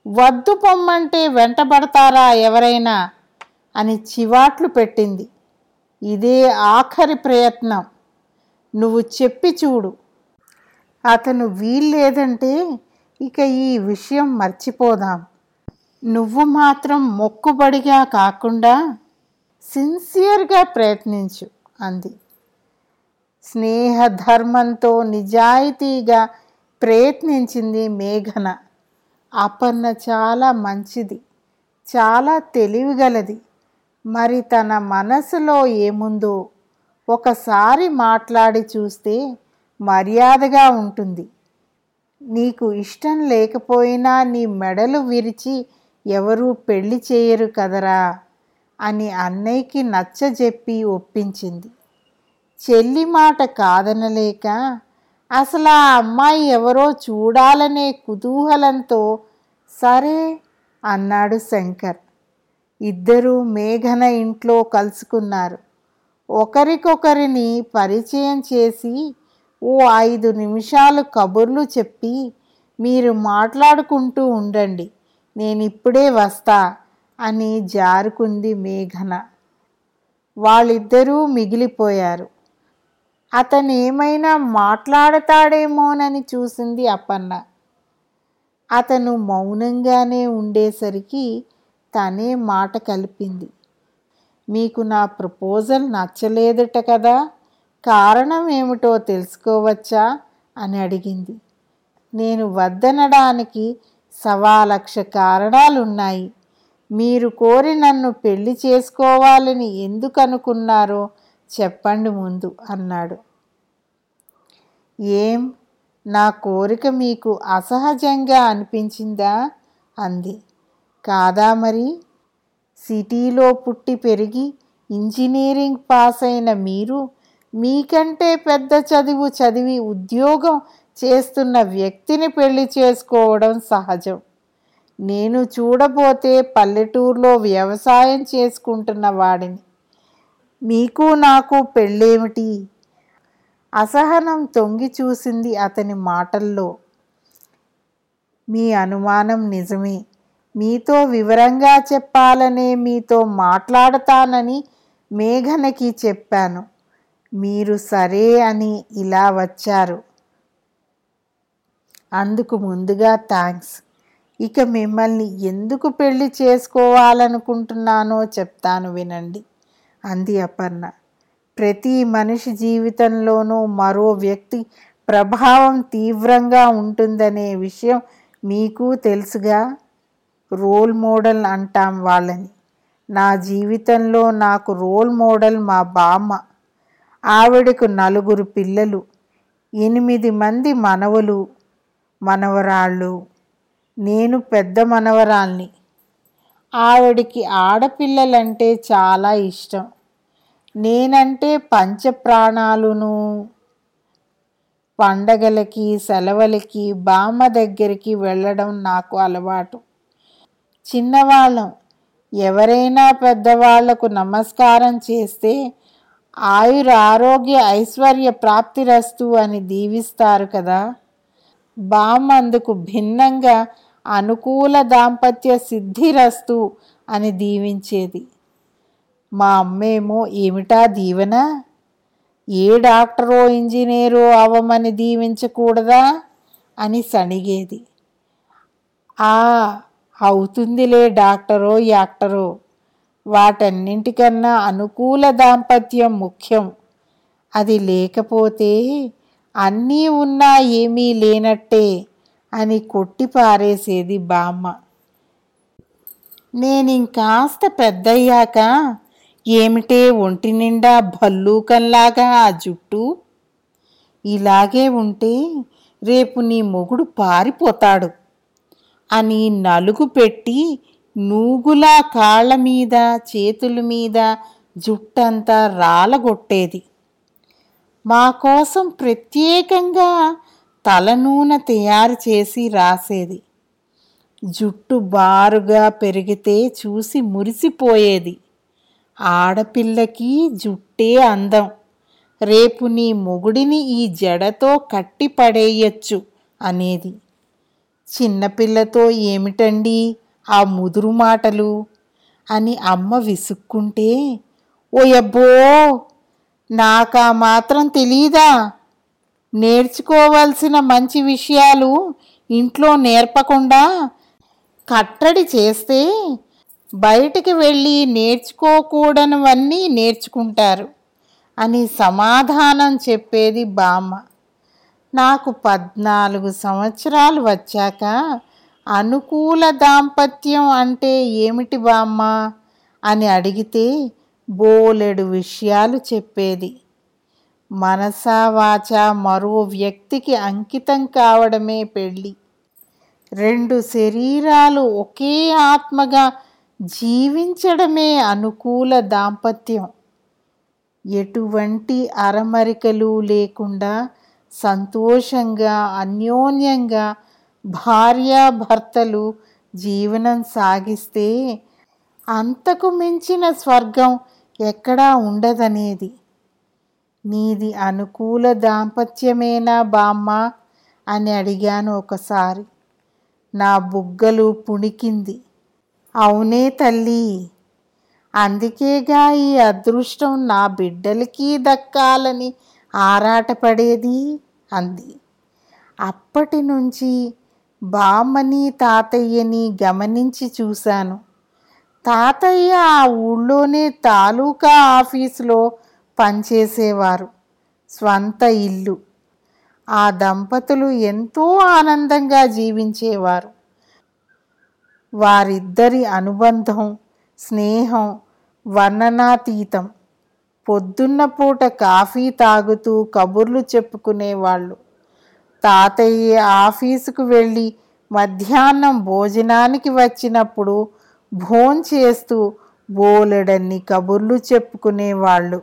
వద్దు పొమ్మంటే వెంటబడతారా ఎవరైనా అని చివాట్లు పెట్టింది ఇదే ఆఖరి ప్రయత్నం నువ్వు చెప్పి చూడు అతను వీల్లేదంటే ఇక ఈ విషయం మర్చిపోదాం నువ్వు మాత్రం మొక్కుబడిగా కాకుండా సిన్సియర్గా ప్రయత్నించు అంది స్నేహ ధర్మంతో నిజాయితీగా ప్రయత్నించింది మేఘన అపర్ణ చాలా మంచిది చాలా తెలివిగలది మరి తన మనసులో ఏముందో ఒకసారి మాట్లాడి చూస్తే మర్యాదగా ఉంటుంది నీకు ఇష్టం లేకపోయినా నీ మెడలు విరిచి ఎవరూ పెళ్లి చేయరు కదరా అని అన్నయ్యకి నచ్చజెప్పి ఒప్పించింది చెల్లి మాట కాదనలేక అసలు ఆ అమ్మాయి ఎవరో చూడాలనే కుతూహలంతో సరే అన్నాడు శంకర్ ఇద్దరూ మేఘన ఇంట్లో కలుసుకున్నారు ఒకరికొకరిని పరిచయం చేసి ఓ ఐదు నిమిషాలు కబుర్లు చెప్పి మీరు మాట్లాడుకుంటూ ఉండండి నేను ఇప్పుడే వస్తా అని జారుకుంది మేఘన వాళ్ళిద్దరూ మిగిలిపోయారు అతను ఏమైనా మాట్లాడతాడేమోనని చూసింది అప్పన్న అతను మౌనంగానే ఉండేసరికి తనే మాట కలిపింది మీకు నా ప్రపోజల్ నచ్చలేదట కదా కారణం ఏమిటో తెలుసుకోవచ్చా అని అడిగింది నేను వద్దనడానికి సవా లక్ష కారణాలున్నాయి మీరు కోరి నన్ను పెళ్లి చేసుకోవాలని ఎందుకు అనుకున్నారో చెప్పండి ముందు అన్నాడు ఏం నా కోరిక మీకు అసహజంగా అనిపించిందా అంది కాదా మరి సిటీలో పుట్టి పెరిగి ఇంజనీరింగ్ పాస్ అయిన మీరు మీకంటే పెద్ద చదువు చదివి ఉద్యోగం చేస్తున్న వ్యక్తిని పెళ్లి చేసుకోవడం సహజం నేను చూడబోతే పల్లెటూరులో వ్యవసాయం చేసుకుంటున్న వాడిని మీకు నాకు పెళ్ళేమిటి అసహనం తొంగి చూసింది అతని మాటల్లో మీ అనుమానం నిజమే మీతో వివరంగా చెప్పాలనే మీతో మాట్లాడతానని మేఘనకి చెప్పాను మీరు సరే అని ఇలా వచ్చారు అందుకు ముందుగా థ్యాంక్స్ ఇక మిమ్మల్ని ఎందుకు పెళ్లి చేసుకోవాలనుకుంటున్నానో చెప్తాను వినండి అంది అపర్ణ ప్రతి మనిషి జీవితంలోనూ మరో వ్యక్తి ప్రభావం తీవ్రంగా ఉంటుందనే విషయం మీకు తెలుసుగా రోల్ మోడల్ అంటాం వాళ్ళని నా జీవితంలో నాకు రోల్ మోడల్ మా బామ్మ ఆవిడకు నలుగురు పిల్లలు ఎనిమిది మంది మనవలు మనవరాళ్ళు నేను పెద్ద మనవరాల్ని ఆవిడికి ఆడపిల్లలంటే చాలా ఇష్టం నేనంటే పంచప్రాణాలును పండగలకి సెలవులకి బామ్మ దగ్గరికి వెళ్ళడం నాకు అలవాటు చిన్నవాళ్ళం ఎవరైనా పెద్దవాళ్లకు నమస్కారం చేస్తే ఆయుర ఆరోగ్య ఐశ్వర్య ప్రాప్తిరస్తు అని దీవిస్తారు కదా బామ్మ అందుకు భిన్నంగా అనుకూల దాంపత్య సిద్ధిరస్తు అని దీవించేది మా అమ్మేమో ఏమిటా దీవెన ఏ డాక్టరో ఇంజనీరో అవ్వమని దీవించకూడదా అని సణిగేది ఆ అవుతుందిలే డాక్టరో యాక్టరో వాటన్నింటికన్నా అనుకూల దాంపత్యం ముఖ్యం అది లేకపోతే అన్నీ ఉన్నా ఏమీ లేనట్టే అని కొట్టి పారేసేది బామ్మ నేనింకాస్త పెద్దయ్యాక ఏమిటే ఒంటి నిండా భల్లూకంలాగా ఆ జుట్టు ఇలాగే ఉంటే రేపు నీ మొగుడు పారిపోతాడు అని నలుగు పెట్టి నూగులా కాళ్ళ మీద చేతుల మీద జుట్టంతా రాలగొట్టేది మా కోసం ప్రత్యేకంగా తలనూనె తయారు చేసి రాసేది జుట్టు బారుగా పెరిగితే చూసి మురిసిపోయేది ఆడపిల్లకి జుట్టే అందం రేపు నీ మొగుడిని ఈ జడతో కట్టి పడేయచ్చు అనేది చిన్నపిల్లతో ఏమిటండి ఆ ముదురు మాటలు అని అమ్మ విసుక్కుంటే ఓయబ్బో నాకా మాత్రం తెలీదా నేర్చుకోవాల్సిన మంచి విషయాలు ఇంట్లో నేర్పకుండా కట్టడి చేస్తే బయటికి వెళ్ళి నేర్చుకోకూడనివన్నీ నేర్చుకుంటారు అని సమాధానం చెప్పేది బామ్మ నాకు పద్నాలుగు సంవత్సరాలు వచ్చాక అనుకూల దాంపత్యం అంటే ఏమిటి బామ్మ అని అడిగితే బోలెడు విషయాలు చెప్పేది మనసా వాచ మరో వ్యక్తికి అంకితం కావడమే పెళ్ళి రెండు శరీరాలు ఒకే ఆత్మగా జీవించడమే అనుకూల దాంపత్యం ఎటువంటి అరమరికలు లేకుండా సంతోషంగా అన్యోన్యంగా భార్యాభర్తలు జీవనం సాగిస్తే అంతకు మించిన స్వర్గం ఎక్కడా ఉండదనేది నీది అనుకూల దాంపత్యమేనా బామ్మ అని అడిగాను ఒకసారి నా బుగ్గలు పుణికింది అవునే తల్లి అందుకేగా ఈ అదృష్టం నా బిడ్డలకి దక్కాలని ఆరాటపడేది అంది అప్పటి నుంచి బామ్మని తాతయ్యని గమనించి చూశాను తాతయ్య ఆ ఊళ్ళోనే తాలూకా ఆఫీసులో పనిచేసేవారు స్వంత ఇల్లు ఆ దంపతులు ఎంతో ఆనందంగా జీవించేవారు వారిద్దరి అనుబంధం స్నేహం వర్ణనాతీతం పొద్దున్న పూట కాఫీ తాగుతూ కబుర్లు చెప్పుకునేవాళ్ళు తాతయ్య ఆఫీసుకు వెళ్ళి మధ్యాహ్నం భోజనానికి వచ్చినప్పుడు భోంచేస్తూ బోలెడన్ని కబుర్లు చెప్పుకునేవాళ్ళు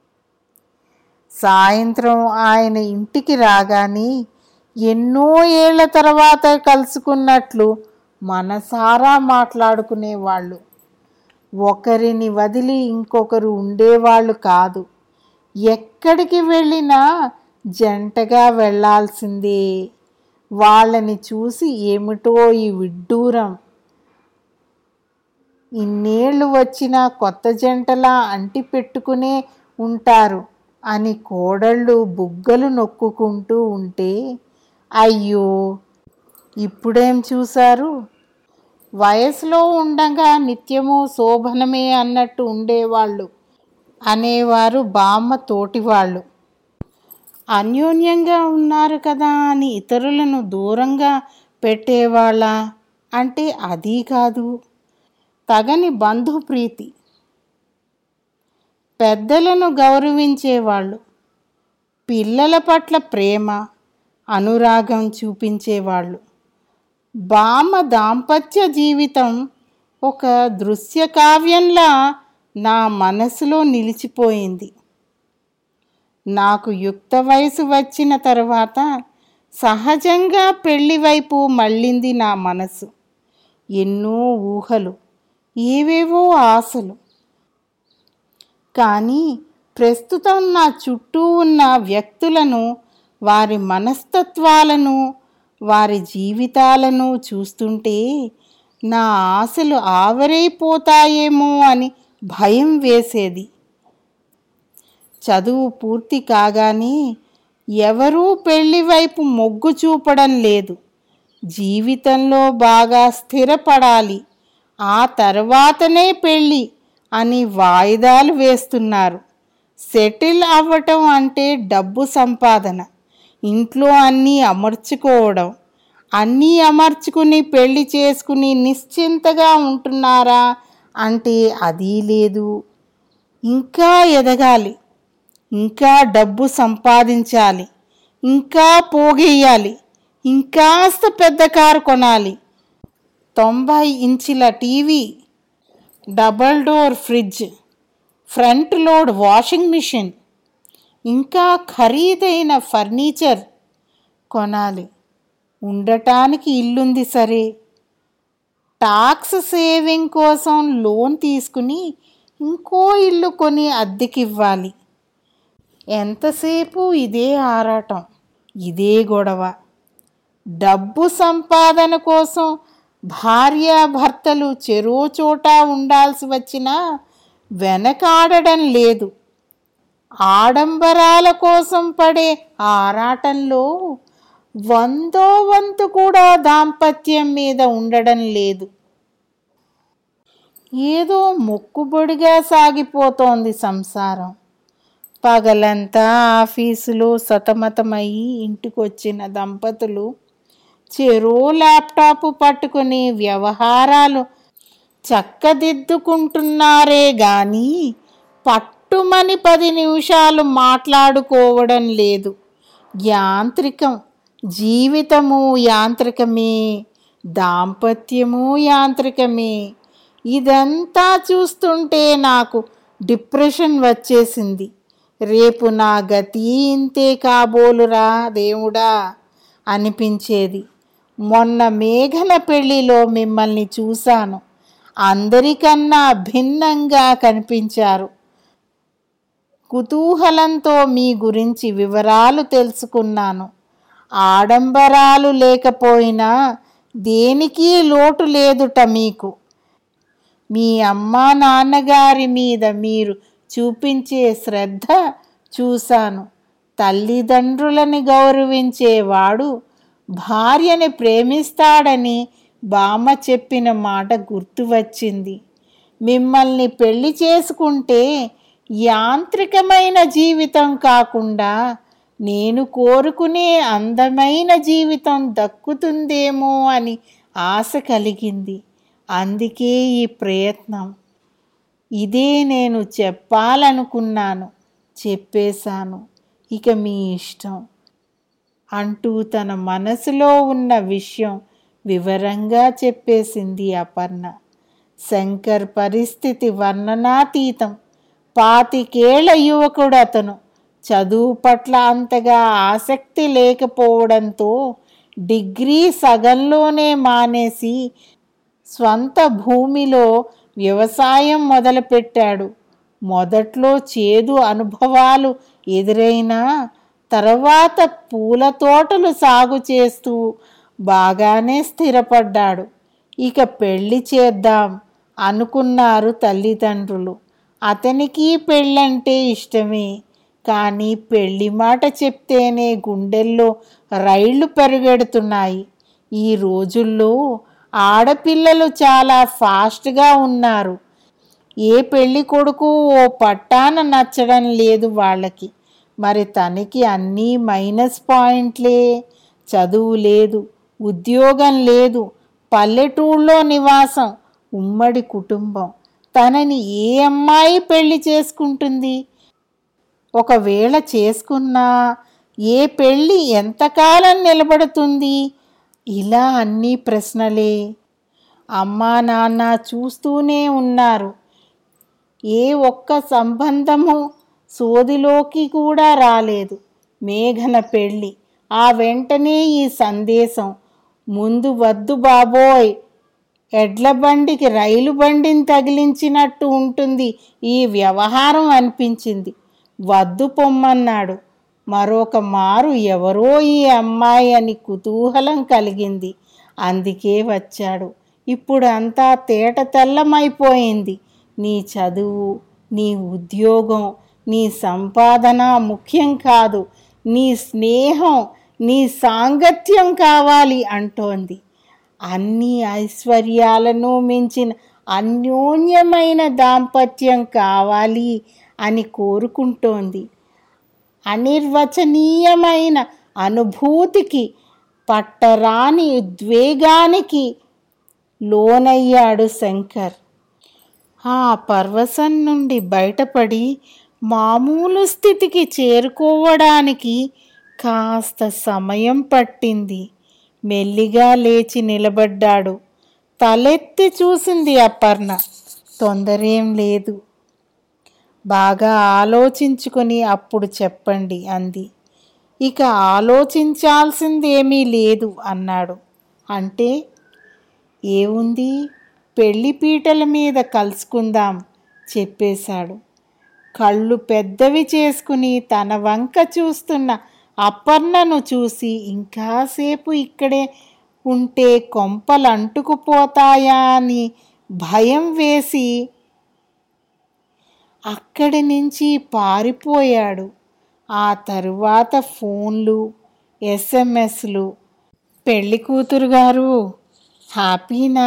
సాయంత్రం ఆయన ఇంటికి రాగానే ఎన్నో ఏళ్ల తర్వాత కలుసుకున్నట్లు మనసారా మాట్లాడుకునేవాళ్ళు ఒకరిని వదిలి ఇంకొకరు ఉండేవాళ్ళు కాదు ఎక్కడికి వెళ్ళినా జంటగా వెళ్ళాల్సిందే వాళ్ళని చూసి ఏమిటో ఈ విడ్డూరం ఇన్నేళ్ళు వచ్చినా కొత్త జంటలా అంటి పెట్టుకునే ఉంటారు అని కోడళ్ళు బుగ్గలు నొక్కుకుంటూ ఉంటే అయ్యో ఇప్పుడేం చూశారు వయసులో ఉండగా నిత్యము శోభనమే అన్నట్టు ఉండేవాళ్ళు అనేవారు బామ్మ తోటివాళ్ళు అన్యోన్యంగా ఉన్నారు కదా అని ఇతరులను దూరంగా పెట్టేవాళ్ళ అంటే అది కాదు తగని బంధుప్రీతి పెద్దలను గౌరవించేవాళ్ళు పిల్లల పట్ల ప్రేమ అనురాగం చూపించేవాళ్ళు బామ దాంపత్య జీవితం ఒక దృశ్య కావ్యంలా నా మనసులో నిలిచిపోయింది నాకు యుక్త వయసు వచ్చిన తర్వాత సహజంగా పెళ్లి వైపు మళ్ళింది నా మనసు ఎన్నో ఊహలు ఏవేవో ఆశలు కానీ ప్రస్తుతం నా చుట్టూ ఉన్న వ్యక్తులను వారి మనస్తత్వాలను వారి జీవితాలను చూస్తుంటే నా ఆశలు ఆవరైపోతాయేమో అని భయం వేసేది చదువు పూర్తి కాగానే ఎవరూ పెళ్లి వైపు మొగ్గు చూపడం లేదు జీవితంలో బాగా స్థిరపడాలి ఆ తర్వాతనే పెళ్ళి అని వాయిదాలు వేస్తున్నారు సెటిల్ అవ్వటం అంటే డబ్బు సంపాదన ఇంట్లో అన్నీ అమర్చుకోవడం అన్నీ అమర్చుకుని పెళ్లి చేసుకుని నిశ్చింతగా ఉంటున్నారా అంటే అది లేదు ఇంకా ఎదగాలి ఇంకా డబ్బు సంపాదించాలి ఇంకా పోగేయాలి ఇంకాస్త పెద్ద కారు కొనాలి తొంభై ఇంచుల TV double door fridge front load washing machine ఇంకా ఖరీదైన ఫర్నిచర్ కొనాలి ఉండటానికి ఇల్లుంది సరే టాక్స్ సేవింగ్ కోసం లోన్ తీసుకుని ఇంకో ఇల్లు కొని అద్దెకివ్వాలి ఎంతసేపు ఇదే ఆరాటం ఇదే గొడవ డబ్బు సంపాదన కోసం భార్యాభర్తలు చెరో చోట ఉండాల్సి వచ్చినా వెనకాడడం లేదు ఆడంబరాల కోసం పడే ఆరాటంలో వందో వంతు కూడా దాంపత్యం మీద ఉండడం లేదు ఏదో మొక్కుబడిగా సాగిపోతోంది సంసారం పగలంతా ఆఫీసులో సతమతమయ్యి ఇంటికొచ్చిన దంపతులు చెరో ల్యాప్టాప్ పట్టుకుని వ్యవహారాలు చక్కదిద్దుకుంటున్నారే గాని పట్టుమని పది నిమిషాలు మాట్లాడుకోవడం లేదు యాంత్రికం జీవితము యాంత్రికమే దాంపత్యము యాంత్రికమే ఇదంతా చూస్తుంటే నాకు డిప్రెషన్ వచ్చేసింది రేపు నా గతి ఇంతే కాబోలురా దేవుడా అనిపించేది మొన్న మేఘన పెళ్లిలో మిమ్మల్ని చూశాను అందరికన్నా భిన్నంగా కనిపించారు కుతూహలంతో మీ గురించి వివరాలు తెలుసుకున్నాను ఆడంబరాలు లేకపోయినా దేనికి లోటు లేదుట మీకు మీ అమ్మా నాన్నగారి మీద మీరు చూపించే శ్రద్ధ చూశాను తల్లిదండ్రులని గౌరవించేవాడు భార్యని ప్రేమిస్తాడని బామ్మ చెప్పిన మాట గుర్తు వచ్చింది మిమ్మల్ని పెళ్లి చేసుకుంటే యాంత్రికమైన జీవితం కాకుండా నేను కోరుకునే అందమైన జీవితం దక్కుతుందేమో అని ఆశ కలిగింది అందుకే ఈ ప్రయత్నం ఇదే నేను చెప్పాలనుకున్నాను చెప్పేశాను ఇక మీ ఇష్టం అంటూ తన మనసులో ఉన్న విషయం వివరంగా చెప్పేసింది అపర్ణ శంకర్ పరిస్థితి వర్ణనాతీతం పాతికేళ్ల యువకుడు అతను చదువు పట్ల అంతగా ఆసక్తి లేకపోవడంతో డిగ్రీ సగంలోనే మానేసి స్వంత భూమిలో వ్యవసాయం మొదలుపెట్టాడు మొదట్లో చేదు అనుభవాలు ఎదురైనా తర్వాత పూల తోటలు సాగు చేస్తూ బాగానే స్థిరపడ్డాడు ఇక పెళ్లి చేద్దాం అనుకున్నారు తల్లిదండ్రులు అతనికి పెళ్ళంటే ఇష్టమే కానీ పెళ్లి మాట చెప్తేనే గుండెల్లో రైళ్లు పెరుగెడుతున్నాయి ఈ రోజుల్లో ఆడపిల్లలు చాలా ఫాస్ట్గా ఉన్నారు ఏ పెళ్లి కొడుకు ఓ పట్టాన నచ్చడం లేదు వాళ్ళకి మరి తనకి అన్నీ మైనస్ పాయింట్లే చదువు లేదు ఉద్యోగం లేదు పల్లెటూళ్ళలో నివాసం ఉమ్మడి కుటుంబం తనని ఏ అమ్మాయి పెళ్లి చేసుకుంటుంది ఒకవేళ చేసుకున్నా ఏ పెళ్ళి ఎంతకాలం నిలబడుతుంది ఇలా అన్ని ప్రశ్నలే అమ్మా నాన్న చూస్తూనే ఉన్నారు ఏ ఒక్క సంబంధము సోదిలోకి కూడా రాలేదు మేఘన పెళ్ళి ఆ వెంటనే ఈ సందేశం ముందు వద్దు బాబోయ్ ఎడ్ల బండికి రైలు బండిని తగిలించినట్టు ఉంటుంది ఈ వ్యవహారం అనిపించింది వద్దు పొమ్మన్నాడు మరొక మారు ఎవరో ఈ అమ్మాయి అని కుతూహలం కలిగింది అందుకే వచ్చాడు ఇప్పుడు అంతా తేట తెల్లమైపోయింది నీ చదువు నీ ఉద్యోగం నీ సంపాదన ముఖ్యం కాదు నీ స్నేహం నీ సాంగత్యం కావాలి అంటోంది అన్ని ఐశ్వర్యాలను మించిన అన్యోన్యమైన దాంపత్యం కావాలి అని కోరుకుంటోంది అనిర్వచనీయమైన అనుభూతికి పట్టరాని ఉద్వేగానికి లోనయ్యాడు శంకర్ ఆ పర్వసం నుండి బయటపడి మామూలు స్థితికి చేరుకోవడానికి కాస్త సమయం పట్టింది మెల్లిగా లేచి నిలబడ్డాడు తలెత్తి చూసింది అపర్ణ తొందరేం లేదు బాగా ఆలోచించుకొని అప్పుడు చెప్పండి అంది ఇక ఆలోచించాల్సిందేమీ లేదు అన్నాడు అంటే ఏముంది పెళ్లి పీటల మీద కలుసుకుందాం చెప్పేశాడు కళ్ళు పెద్దవి చేసుకుని తన వంక చూస్తున్న అపర్ణను చూసి ఇంకాసేపు ఇక్కడే ఉంటే కొంపలు అంటుకుపోతాయా అని భయం వేసి అక్కడి నుంచి పారిపోయాడు ఆ తరువాత ఫోన్లు ఎస్ఎంఎస్లు పెళ్లి కూతురు గారు హ్యాపీనా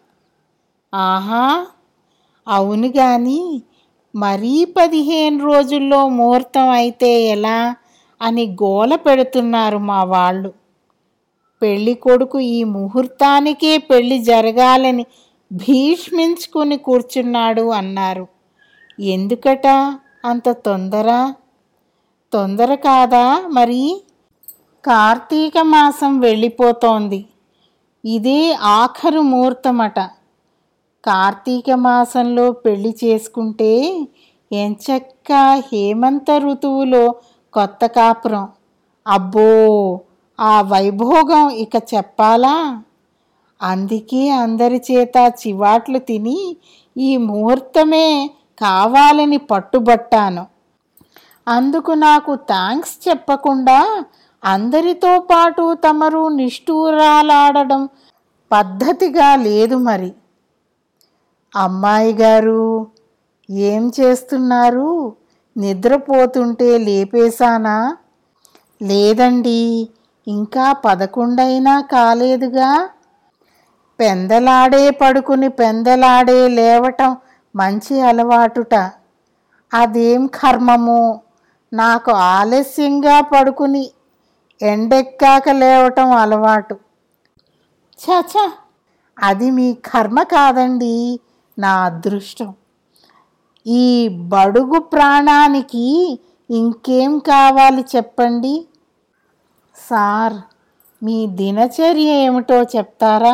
ఆహా అవును కానీ మరీ పదిహేను రోజుల్లో ముహూర్తం అయితే ఎలా అని గోల పెడుతున్నారు మా వాళ్ళు పెళ్లి కొడుకు ఈ ముహూర్తానికే పెళ్లి జరగాలని భీష్మించుకుని కూర్చున్నాడు అన్నారు ఎందుకట అంత తొందర తొందర కాదా మరి కార్తీక మాసం వెళ్ళిపోతోంది ఇదే ఆఖరు ముహూర్తమట కార్తీక మాసంలో పెళ్లి చేసుకుంటే ఎంచక్క హేమంత ఋతువులో కొత్త కాపురం అబ్బో ఆ వైభోగం ఇక చెప్పాలా అందుకే అందరి చేత చివాట్లు తిని ఈ ముహూర్తమే కావాలని పట్టుబట్టాను అందుకు నాకు థ్యాంక్స్ చెప్పకుండా అందరితో పాటు తమరు నిష్ఠూరాలాడడం పద్ధతిగా లేదు మరి అమ్మాయి గారు ఏం చేస్తున్నారు నిద్రపోతుంటే లేపేశానా లేదండి ఇంకా పదకొండైనా కాలేదుగా పెందలాడే పడుకుని పెందలాడే లేవటం మంచి అలవాటుట అదేం కర్మము నాకు ఆలస్యంగా పడుకుని ఎండెక్కాక లేవటం అలవాటు చచ అది మీ కర్మ కాదండి నా అదృష్టం ఈ బడుగు ప్రాణానికి ఇంకేం కావాలి చెప్పండి సార్ మీ దినచర్య ఏమిటో చెప్తారా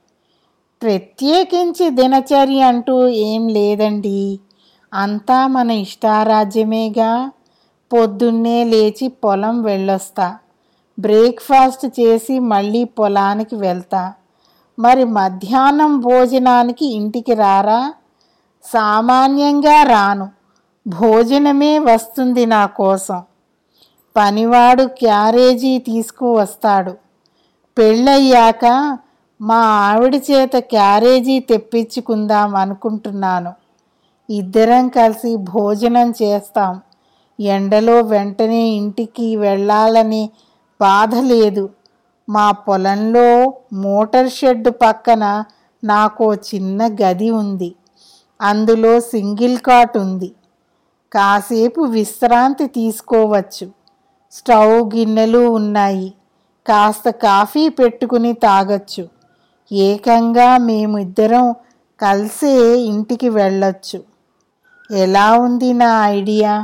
ప్రత్యేకించి దినచర్య అంటూ ఏం లేదండి అంతా మన ఇష్టారాజ్యమేగా పొద్దున్నే లేచి పొలం వెళ్ళొస్తా బ్రేక్ఫాస్ట్ చేసి మళ్ళీ పొలానికి వెళ్తా మరి మధ్యాహ్నం భోజనానికి ఇంటికి రారా సామాన్యంగా రాను భోజనమే వస్తుంది నా కోసం పనివాడు క్యారేజీ తీసుకువస్తాడు పెళ్ళయ్యాక మా ఆవిడ చేత క్యారేజీ తెప్పించుకుందాం అనుకుంటున్నాను ఇద్దరం కలిసి భోజనం చేస్తాం ఎండలో వెంటనే ఇంటికి వెళ్ళాలని బాధ లేదు మా పొలంలో మోటార్ షెడ్ పక్కన నాకు చిన్న గది ఉంది అందులో సింగిల్ కాట్ ఉంది కాసేపు విశ్రాంతి తీసుకోవచ్చు స్టవ్ గిన్నెలు ఉన్నాయి కాస్త కాఫీ పెట్టుకుని తాగొచ్చు ఏకంగా మేమిద్దరం కలిసే ఇంటికి వెళ్ళొచ్చు ఎలా ఉంది నా ఐడియా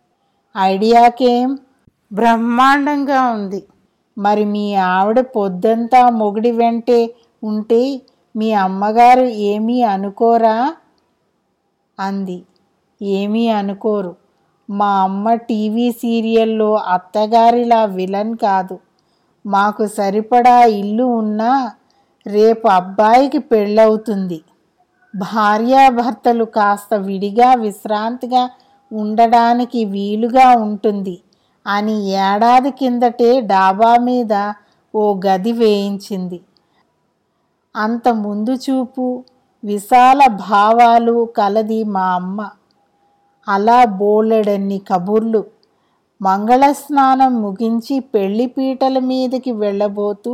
ఐడియాకేం బ్రహ్మాండంగా ఉంది మరి మీ ఆవిడ పొద్దంతా మొగుడి వెంటే ఉంటే మీ అమ్మగారు ఏమీ అనుకోరా అంది ఏమీ అనుకోరు మా అమ్మ టీవీ సీరియల్లో అత్తగారిలా విలన్ కాదు మాకు సరిపడా ఇల్లు ఉన్నా రేపు అబ్బాయికి పెళ్ళవుతుంది భార్యాభర్తలు కాస్త విడిగా విశ్రాంతిగా ఉండడానికి వీలుగా ఉంటుంది అని ఏడాది కిందటే డాబా మీద ఓ గది వేయించింది అంత ముందు చూపు విశాల భావాలు కలది మా అమ్మ అలా బోలెడన్ని కబుర్లు మంగళస్నానం ముగించి పెళ్లి పీటల మీదకి వెళ్ళబోతూ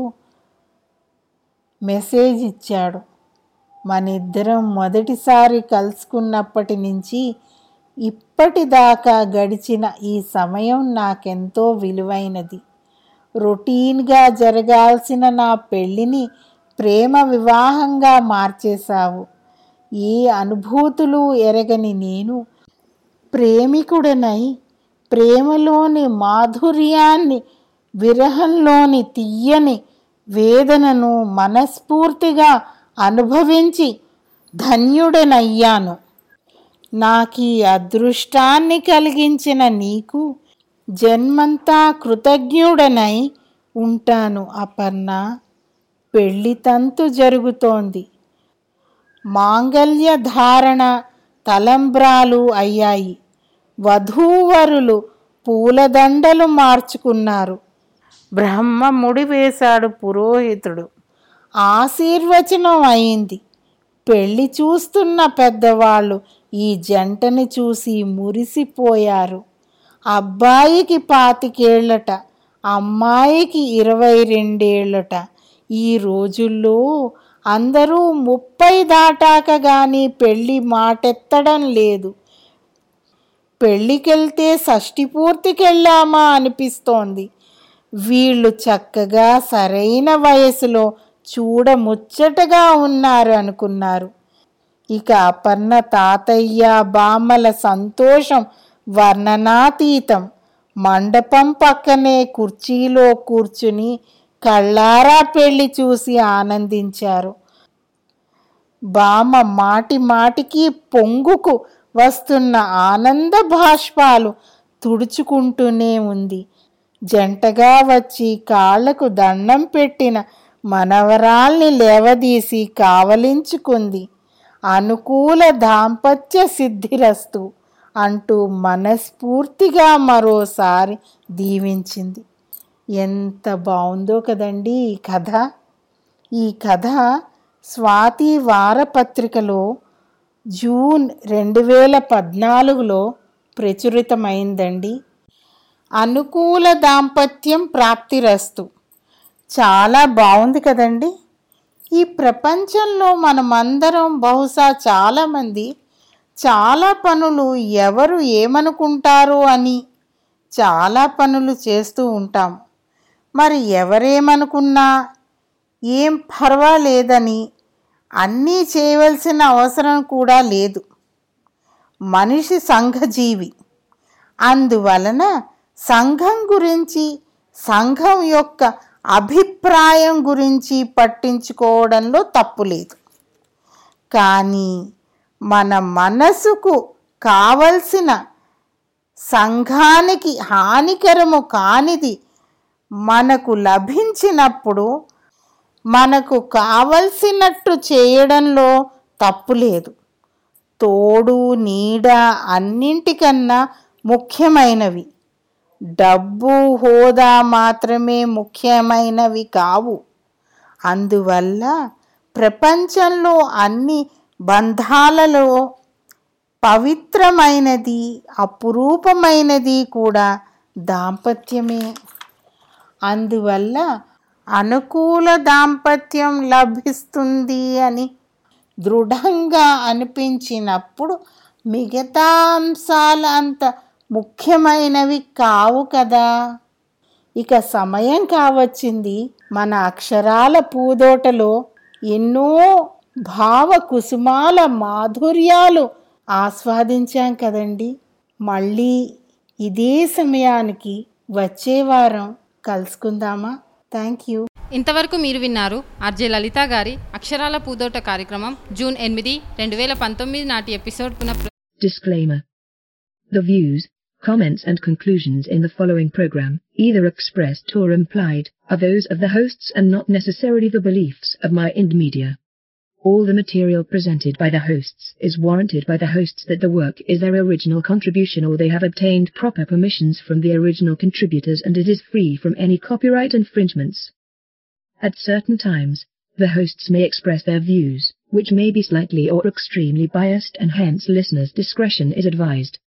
మెసేజ్ ఇచ్చాడు మనిద్దరం మొదటిసారి కలుసుకున్నప్పటి నుంచి ఇప్పటిదాకా గడిచిన ఈ సమయం నాకెంతో విలువైనది రొటీన్గా జరగాల్సిన నా పెళ్ళిని ప్రేమ వివాహంగా మార్చేశావు ఈ అనుభూతులు ఎరగని నేను ప్రేమికుడనై ప్రేమలోని మాధుర్యాన్ని విరహంలోని తీయని వేదనను మనస్ఫూర్తిగా అనుభవించి ధన్యుడనయ్యాను నాకీ అదృష్టాన్ని కలిగించిన నీకు జన్మంతా కృతజ్ఞుడనై ఉంటాను అపర్ణ పెళ్లి తంతు జరుగుతోంది మాంగల్య ధారణ తలంబ్రాలు అయ్యాయి వధూవరులు పూలదండలు మార్చుకున్నారు బ్రహ్మ ముడి వేశాడు పురోహితుడు ఆశీర్వచనం అయింది పెళ్లి చూస్తున్న పెద్దవాళ్ళు ఈ జంటని చూసి మురిసిపోయారు అబ్బాయికి పాతికేళ్లట అమ్మాయికి ఇరవై రెండేళ్లట ఈ రోజుల్లో అందరూ ముప్పై దాటాక గాని పెళ్లి మాటెత్తడం లేదు పెళ్ళికెళ్తే షష్ఠి పూర్తికెళ్ళామా అనిపిస్తోంది వీళ్ళు చక్కగా సరైన వయసులో చూడముచ్చటగా ఉన్నారు అనుకున్నారు ఇక అపర్ణ తాతయ్య బామ్మల సంతోషం వర్ణనాతీతం మండపం పక్కనే కుర్చీలో కూర్చుని కళ్ళారా పెళ్లి చూసి ఆనందించారు బామ మాటి మాటికి పొంగుకు వస్తున్న ఆనంద భాష్పాలు తుడుచుకుంటూనే ఉంది జంటగా వచ్చి కాళ్లకు దండం పెట్టిన మనవరాల్ని లేవదీసి కావలించుకుంది అనుకూల దాంపత్య సిద్ధిరస్తు అంటూ మనస్ఫూర్తిగా మరోసారి దీవించింది ఎంత బాగుందో కదండి ఈ కథ ఈ కథ స్వాతి వారపత్రికలో జూన్ రెండు వేల పద్నాలుగులో ప్రచురితమైందండి అనుకూల దాంపత్యం ప్రాప్తిరస్తు చాలా బాగుంది కదండి ఈ ప్రపంచంలో మనమందరం బహుశా చాలామంది చాలా పనులు ఎవరు ఏమనుకుంటారో అని చాలా పనులు చేస్తూ ఉంటాం మరి ఎవరేమనుకున్నా ఏం పర్వాలేదని అన్నీ చేయవలసిన అవసరం కూడా లేదు మనిషి సంఘజీవి అందువలన సంఘం గురించి సంఘం యొక్క అభిప్రాయం గురించి పట్టించుకోవడంలో తప్పు లేదు కానీ మన మనసుకు కావలసిన సంఘానికి హానికరము కానిది మనకు లభించినప్పుడు మనకు కావలసినట్టు చేయడంలో తప్పు లేదు తోడు నీడ అన్నింటికన్నా ముఖ్యమైనవి డబ్బు హోదా మాత్రమే ముఖ్యమైనవి కావు అందువల్ల ప్రపంచంలో అన్ని బంధాలలో పవిత్రమైనది అపురూపమైనది కూడా దాంపత్యమే అందువల్ల అనుకూల దాంపత్యం లభిస్తుంది అని దృఢంగా అనిపించినప్పుడు మిగతా అంశాలు అంత ముఖ్యమైనవి కావు కదా ఇక సమయం కావచ్చింది మన అక్షరాల పూదోటలో ఎన్నో భావ కుసుమాల మాధుర్యాలు ఆస్వాదించాం కదండి మళ్ళీ ఇదే సమయానికి వచ్చే వారం కలుసుకుందామా థ్యాంక్ యూ ఇంతవరకు మీరు విన్నారు ఆర్జే లలిత గారి అక్షరాల పూదోట కార్యక్రమం జూన్ ఎనిమిది రెండు వేల పంతొమ్మిది నాటి ఎపిసోడ్ పునః Disclaimer. The views, comments and conclusions in the following program, either expressed or implied, are those of the hosts and not necessarily the beliefs of my Ind Media. All the material presented by the hosts is warranted by the hosts that the work is their original contribution or they have obtained proper permissions from the original contributors and it is free from any copyright infringements. At certain times, the hosts may express their views, which may be slightly or extremely biased and hence listeners' discretion is advised.